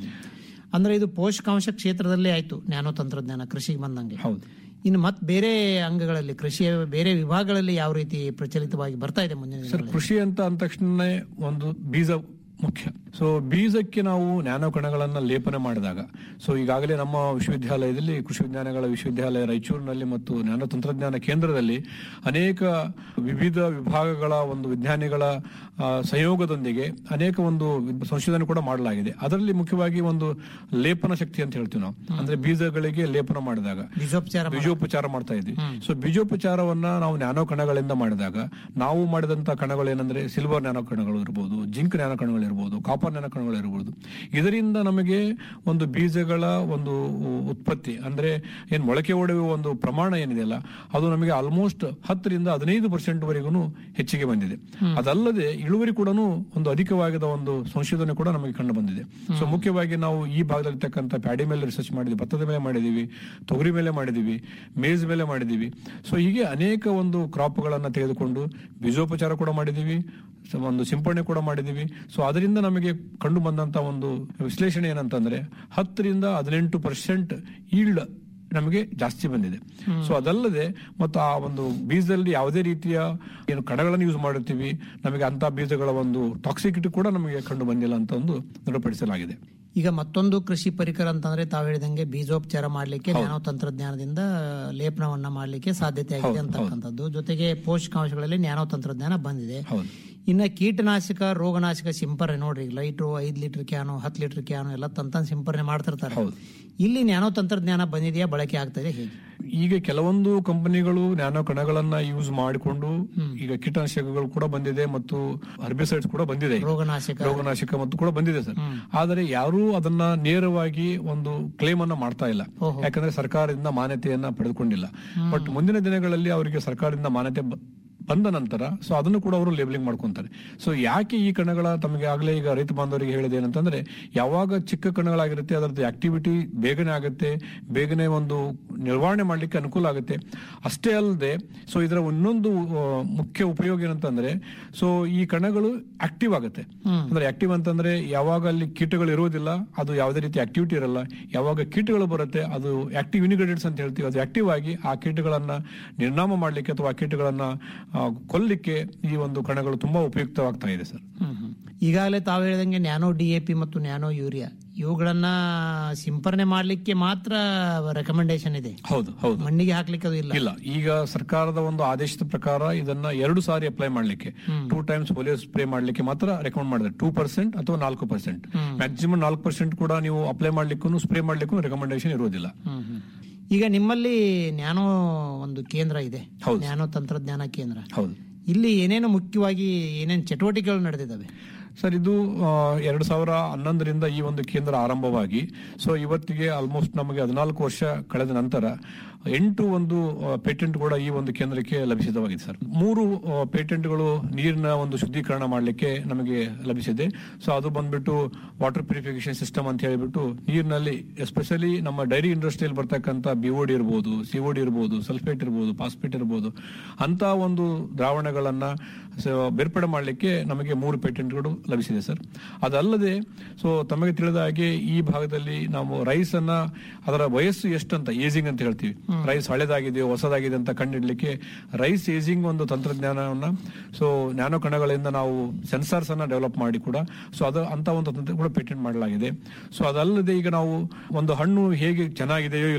ಅಂದ್ರೆ ಇದು ಪೋಷಕಾಂಶ ಕ್ಷೇತ್ರದಲ್ಲೇ ಆಯ್ತು ನ್ಯಾನೋ ತಂತ್ರಜ್ಞಾನ ಕೃಷಿಗೆ ಬಂದಂಗೆ ಹೌದು ಇನ್ನು ಮತ್ತೆ ಬೇರೆ ಅಂಗಗಳಲ್ಲಿ ಕೃಷಿಯ ಬೇರೆ ವಿಭಾಗಗಳಲ್ಲಿ ಯಾವ ರೀತಿ ಪ್ರಚಲಿತವಾಗಿ ಬರ್ತಾ ಇದೆ ಮುಂದಿನ ಸರ್ ದಿನಗಳಲ್ಲಿ? ಕೃಷಿ ಅಂತ ಅಂದ ತಕ್ಷಣ ಒಂದು ಬೀಜ ಮುಖ್ಯ ಸೊ ಬೀಜಕ್ಕೆ ನಾವು ನ್ಯಾನೋ ಕಣಗಳನ್ನ ಲೇಪನೆ ಮಾಡಿದಾಗ ಸೊ ಈಗಾಗಲೇ ನಮ್ಮ ವಿಶ್ವವಿದ್ಯಾಲಯದಲ್ಲಿ ಕೃಷಿ ವಿಜ್ಞಾನಗಳ ವಿಶ್ವವಿದ್ಯಾಲಯ ರಾಯಚೂರಿನಲ್ಲಿ ಮತ್ತು ನ್ಯಾನೋ ತಂತ್ರಜ್ಞಾನ ಕೇಂದ್ರದಲ್ಲಿ ಅನೇಕ ವಿವಿಧ ವಿಭಾಗಗಳ ಒಂದು ವಿಜ್ಞಾನಿಗಳ ಆ, ಸಂಯೋಗದೊಂದಿಗೆ ಅನೇಕ ಒಂದು ವಿದ್- ಸಂಶೋಧನೆ ಕೂಡ ಮಾಡಲಾಗಿದೆ ಅದರಲ್ಲಿ ಮುಖ್ಯವಾಗಿ ಒಂದು ಲೇಪನ ಶಕ್ತಿ ಅಂತ ಹೇಳ್ತೀವಿ ನಾವು ಅಂದ್ರೆ ಬೀಜಗಳಿಗೆ ಲೇಪನ ಮಾಡಿದಾಗ ಬೀಜೋಪಚಾರ ಮಾಡ- ಬೀಜೋಪಚಾರ ಮಾಡ್ತಾ ಇದ್ವಿ ಸೊ ಬೀಜೋಪಚಾರವನ್ನ ನಾವು ನ್ಯಾನೋ ಕಣಗಳಿಂದ ಮಾಡಿದಾಗ ನಾವು ಮಾಡಿದಂತ ಕಣಗಳು ಏನಂದ್ರೆ ಸಿಲ್ವರ್ ನ್ಯಾನೋ ಕಣಗಳು ಇರಬಹುದು ಜಿಂಕ್ ನ್ಯಾನೋ ಕಣಗಳು ಇರಬಹುದು ಕಾಪರ್ ನ್ಯಾನೋ ಕಣಗಳು ಇರಬಹುದು ಇದರಿಂದ ನಮಗೆ ಒಂದು ಬೀಜಗಳ ಒಂದು ಉತ್ಪತ್ತಿ ಅಂದ್ರೆ ಏನ್ ಮೊಳಕೆ ಒಡೆಯುವ ಒಂದು ಪ್ರಮಾಣ ಏನಿದೆಯಲ್ಲ ಅದು ನಮಗೆ ಆಲ್ಮೋಸ್ಟ್ ಹತ್ತರಿಂದ ಹದಿನೈದು ಪರ್ಸೆಂಟ್ ವರೆಗೂ ಹೆಚ್ಚಿಗೆ ಬಂದಿದೆ ಅದಲ್ಲದೆ ಇಳುವರಿ ಕೂಡ ಒಂದು ಅಧಿಕವಾದ ಒಂದು ಸಂಶೋಧನೆ ಕೂಡ ನಮಗೆ ಕಂಡು ಬಂದಿದೆ ಸೊ ಮುಖ್ಯವಾಗಿ ನಾವು ಈ ಭಾಗದಲ್ಲಿರ್ತಕ್ಕಂಥ ಪ್ಯಾಡಿ ಮೇಲೆ ರಿಸರ್ಚ್ ಮಾಡಿದ್ವಿ ಭತ್ತದ ಮೇಲೆ ಮಾಡಿದೀವಿ ತೊಗರಿ ಮೇಲೆ ಮಾಡಿದೀವಿ ಮೇಜ್ ಮೇಲೆ ಮಾಡಿದೀವಿ ಸೊ ಹೀಗೆ ಅನೇಕ ಒಂದು ಕ್ರಾಪ್ಗಳನ್ನ ತೆಗೆದುಕೊಂಡು ಬೀಜೋಪಚಾರ ಕೂಡ ಮಾಡಿದೀವಿ ಸೊ ಒಂದು ಸಿಂಪಡಣೆ ಕೂಡ ಮಾಡಿದೀವಿ ಸೊ ಅದರಿಂದ ನಮಗೆ ಕಂಡು ಬಂದಂತ ಒಂದು ವಿಶ್ಲೇಷಣೆ ಏನಂತಂದ್ರೆ ಹತ್ತರಿಂದ ಹದಿನೆಂಟು ಪರ್ಸೆಂಟ್ ಈಲ್ಡ್ ನಮಗೆ ಜಾಸ್ತಿ ಬಂದಿದೆ ಸೊ ಅದಲ್ಲದೆ ಮತ್ತು ಆ ಒಂದು ಬೀಜದಲ್ಲಿ ಯಾವುದೇ ರೀತಿಯ ಏನು ಕಣಗಳನ್ನು ಯೂಸ್ ಮಾಡುತ್ತೀವಿ ನಮಗೆ ಅಂತ ಬೀಜಗಳ ಒಂದು ಟಾಕ್ಸಿಸಿಟಿ ಕೂಡ ನಮಗೆ ಕಂಡು ಬಂದಿಲ್ಲ ಅಂತ ಒಂದು ದೃಢಪಡಿಸಲಾಗಿದೆ ಈಗ ಮತ್ತೊಂದು ಕೃಷಿ ಪರಿಕರ ಅಂತಂದ್ರೆ ತಾವು ಹೇಳಿದಂಗೆ ಬೀಜೋಪಚಾರ ಮಾಡ್ಲಿಕ್ಕೆ ನ್ಯಾನೋ ತಂತ್ರಜ್ಞಾನದಿಂದ ಲೇಪನವನ್ನ ಮಾಡ್ಲಿಕ್ಕೆ ಸಾಧ್ಯತೆ ಆಗಿದೆ ಅಂತಕ್ಕಂಥದ್ದು ಜೊತೆಗೆ ಪೋಷಕಾಂಶಗಳಲ್ಲಿ ನ್ಯಾನೋ ತಂತ್ರಜ್ಞಾನ ಬಂದಿದೆ ಹೌದು ಇನ್ನ ಕೀಟನಾಶಕ ರೋಗನಾಶಕ ಸಿಂಪರಣೆ ನೋಡ್ರಿ ಲೈಟ್ರು ಐದ್ ಲೀಟರ್ ಕ್ಯಾನು ಹತ್ತು ಲೀಟರ್ ಕ್ಯಾನು ಎಲ್ಲ ತಂತನ್ ಸಿಂಪರಣೆ ಮಾಡ್ತಿರ್ತಾರೆ ಇಲ್ಲಿ ನ್ಯಾನೋ ತಂತ್ರಜ್ಞಾನ ಬಂದಿದೆಯಾ ಬಳಕೆ ಆಗ್ತದೆ ಹೇಗೆ ಈಗ ಕೆಲವೊಂದು ಕಂಪನಿಗಳು ನ್ಯಾನೋ ಕಣಗಳನ್ನ ಯೂಸ್ ಮಾಡಿಕೊಂಡು ಈಗ ಕೀಟನಾಶಕಗಳು ಕೂಡ ಬಂದಿದೆ ಮತ್ತು ಹರ್ಬಿಸೈಡ್ಸ್ ಕೂಡ ಬಂದಿದೆ ಈಗ. ರೋಗನಾಶಕ ರೋಗನಾಶಕ ಮತ್ತು ಕೂಡ ಬಂದಿದೆ ಸರ್ ಆದರೆ ಯಾರೂ ಅದನ್ನ ನೇರವಾಗಿ ಒಂದು ಕ್ಲೇಮ್ ಅನ್ನ ಮಾಡ್ತಾ ಇಲ್ಲ ಯಾಕಂದ್ರೆ ಸರ್ಕಾರದಿಂದ ಮಾನ್ಯತೆಯನ್ನ ಪಡೆದುಕೊಂಡಿಲ್ಲ ಬಟ್ ಮುಂದಿನ ದಿನಗಳಲ್ಲಿ ಅವರಿಗೆ ಸರ್ಕಾರದಿಂದ ಮಾನ್ಯತೆ ಬ- ಬಂದ ನಂತರ ಸೊ ಅದನ್ನು ಕೂಡ ಅವರು ಲೇಬಲಿಂಗ್ ಮಾಡ್ಕೊಂತಾರೆ ಸೊ ಯಾಕೆ ಈ ಕಣಗಳ ತಮಗೆ ಆಗಲೇ ಈಗ ರೈತ ಬಾಂಧವರಿಗೆ ಹೇಳಿದೆ ಏನಂತಂದ್ರೆ ಯಾವಾಗ ಚಿಕ್ಕ ಕಣಗಳಾಗಿರುತ್ತೆ ಅದರದ್ದು ಆಕ್ಟಿವಿಟಿ ಬೇಗನೆ ಆಗುತ್ತೆ ಬೇಗನೆ ಒಂದು ನಿರ್ವಹಣೆ ಮಾಡ್ಲಿಕ್ಕೆ ಅನುಕೂಲ ಆಗುತ್ತೆ ಅಷ್ಟೇ ಅಲ್ಲದೆ ಸೊ ಇದರ ಇನ್ನೊಂದು ಆ, ಮುಖ್ಯ ಉಪಯೋಗ ಏನಂತಂದ್ರೆ ಸೊ ಈ ಕಣಗಳು ಆಕ್ಟಿವ್ ಆಗುತ್ತೆ ಅಂದ್ರೆ ಆಕ್ಟಿವ್ ಅಂತಂದ್ರೆ ಯಾವಾಗ ಅಲ್ಲಿ ಕೀಟಗಳು ಇರುವುದಿಲ್ಲ ಅದು ಯಾವುದೇ ರೀತಿ ಆಕ್ಟಿವಿಟಿ ಇರಲ್ಲ ಯಾವಾಗ ಕೀಟಗಳು ಬರುತ್ತೆ ಅದು ಆಕ್ಟಿವ್ ಯುನಿಗ್ರೇಟೆಡ್ಸ್ ಅಂತ ಹೇಳ್ತೀವಿ ಅದು ಆಕ್ಟಿವ್ ಆಗಿ ಆ ಕೀಟಗಳನ್ನ ನಿರ್ನಾಮ ಮಾಡ್ಲಿಕ್ಕೆ ಅಥವಾ ಆ ಕೀಟಗಳನ್ನ ಆ, ಕೊಲ್ಲಿಕ್ಕೆ ಈ ಒಂದು ಕಣಗಳು ತುಂಬಾ ಉಪಯುಕ್ತವಾಗ್ತಾ ಇದೆ ಸರ್ ಈಗಾಗಲೇ ತಾವು ಹೇಳಿದಂಗೆ ನ್ಯಾನೋ ಡಿ ಎ ಪಿ ಮತ್ತು ನ್ಯಾನೋ ಯೂರಿಯಾ ಇವುಗಳನ್ನ ಸಿಂಪರಣೆ ಮಾಡ್ಲಿಕ್ಕೆ ಮಾತ್ರ ರೆಕಮೆಂಡೇಶನ್ ಇದೆ ಹೌದು ಹೌದು ಮಣ್ಣಿಗೆ ಹಾಕ್ಲಿಕ್ಕೆ ಅದು ಇಲ್ಲ ಇಲ್ಲ ಈಗ ಸರ್ಕಾರದ ಒಂದು ಆದೇಶದ ಪ್ರಕಾರ ಇದನ್ನ ಎರಡು ಸಾರಿ ಅಪ್ಲೈ ಮಾಡ್ಲಿಕ್ಕೆ ಟೂ ಟೈಮ್ಸ್ ಪೋಲಿಯೋ ಸ್ಪ್ರೇ ಮಾಡ್ಲಿಕ್ಕೆ ಮಾತ್ರ ರೆಕಮೆಂಡ್ ಮಾಡಿದ್ರೆ ಟೂ ಪರ್ಸೆಂಟ್ ಅಥವಾ ನಾಲ್ಕು ಪರ್ಸೆಂಟ್ ಮ್ಯಾಕ್ಸಿಮಮ್ ನಾಲ್ಕು ಪರ್ಸೆಂಟ್ ಕೂಡ ನೀವು ಅಪ್ಲೈ ಮಾಡ್ಲಿಕ್ಕೂ ಸ್ಪ್ರೇ ಮಾಡ್ಲಿಕ್ಕೂ ರೆಕಮೆಂಡೇಶನ್ ಇರೋದಿಲ್ಲ ಹ್ಮ್, ಹ್ಮ್. ಈಗ ನಿಮ್ಮಲ್ಲಿ ನ್ಯಾನೋ ಒಂದು ಕೇಂದ್ರ ಇದೆ ಹೌದು. ನ್ಯಾನೋ ತಂತ್ರಜ್ಞಾನ ಕೇಂದ್ರ ಹೌದು ಇಲ್ಲಿ ಏನೇನು ಮುಖ್ಯವಾಗಿ ಏನೇನು ಚಟುವಟಿಕೆಗಳು ನಡೆದಿದ್ದಾವೆ ಸರ್ ಇದು ಎರಡು ಸಾವಿರ ಹನ್ನೊಂದರಿಂದ ಈ ಒಂದು ಕೇಂದ್ರ ಆರಂಭವಾಗಿ ಸೊ ಇವತ್ತಿಗೆ ಆಲ್ಮೋಸ್ಟ್ ನಮಗೆ ಹದಿನಾಲ್ಕು ವರ್ಷ ಕಳೆದ ನಂತರ ಎಂಟು ಒಂದು ಪೇಟೆಂಟ್ ಕೂಡ ಈ ಒಂದು ಕೇಂದ್ರಕ್ಕೆ ಲಭಿಸಿದವಾಗಿದೆ ಸರ್ ಮೂರು ಪೇಟೆಂಟ್ಗಳು ನೀರಿನ ಒಂದು ಶುದ್ಧೀಕರಣ ಮಾಡಲಿಕ್ಕೆ ನಮಗೆ ಲಭಿಸಿದೆ ಸೊ ಅದು ಬಂದ್ಬಿಟ್ಟು ವಾಟರ್ ಪ್ಯೂರಿಫಿಕೇಶನ್ ಸಿಸ್ಟಮ್ ಅಂತ ಹೇಳಿಬಿಟ್ಟು ನೀರಿನಲ್ಲಿ ಎಸ್ಪೆಷಲಿ ನಮ್ಮ ಡೈರಿ ಇಂಡಸ್ಟ್ರಿಯಲ್ಲಿ ಬರ್ತಕ್ಕಂಥ ಬಿಒಡಿ ಇರ್ಬೋದು ಸಿಒಡಿ ಇರ್ಬೋದು ಸಲ್ಫೇಟ್ ಇರ್ಬೋದು ಫಾಸ್ಫೇಟ್ ಇರ್ಬೋದು ಅಂತ ಒಂದು ದ್ರಾವಣಗಳನ್ನ ಸೊ ಬೇರ್ಪಡೆ ಮಾಡಲಿಕ್ಕೆ ನಮಗೆ ಮೂರು ಪೇಟೆಂಟ್ಗಳು ಲಭಿಸಿದೆ ಸರ್ ಅದಲ್ಲದೆ ಸೊ ತಮಗೆ ತಿಳಿದ ಹಾಗೆ ಈ ಭಾಗದಲ್ಲಿ ನಾವು ರೈಸ್ ಅನ್ನ ಅದರ ವಯಸ್ಸು ಎಷ್ಟಂತ ಏಜಿಂಗ್ ಅಂತ ಹೇಳ್ತೀವಿ ರೈಸ್ ಹಳೆದಾಗಿದೆ ಹೊಸದಾಗಿದೆ ಅಂತ ಕಂಡಿಡ್ಲಿಕ್ಕೆ ರೈಸ್ ಏಜಿಂಗ್ ಒಂದು ತಂತ್ರಜ್ಞಾನವನ್ನ ಸೊ ನ್ಯಾನೋ ಕಣಗಳಿಂದ ನಾವು ಸೆನ್ಸಾರ್ಸ್ ಅನ್ನ ಡೆವಲಪ್ ಮಾಡಿ ಕೂಡ ಸೊ ಅದು ಅಂತ ಒಂದು ತಂತ್ರ ಕೂಡ ಪೇಟೆಂಟ್ ಮಾಡಲಾಗಿದೆ ಸೊ ಅದಲ್ಲದೆ ಈಗ ನಾವು ಒಂದು ಹಣ್ಣು ಹೇಗೆ ಚೆನ್ನಾಗಿದೆಯೋ ಇಲ್ಲ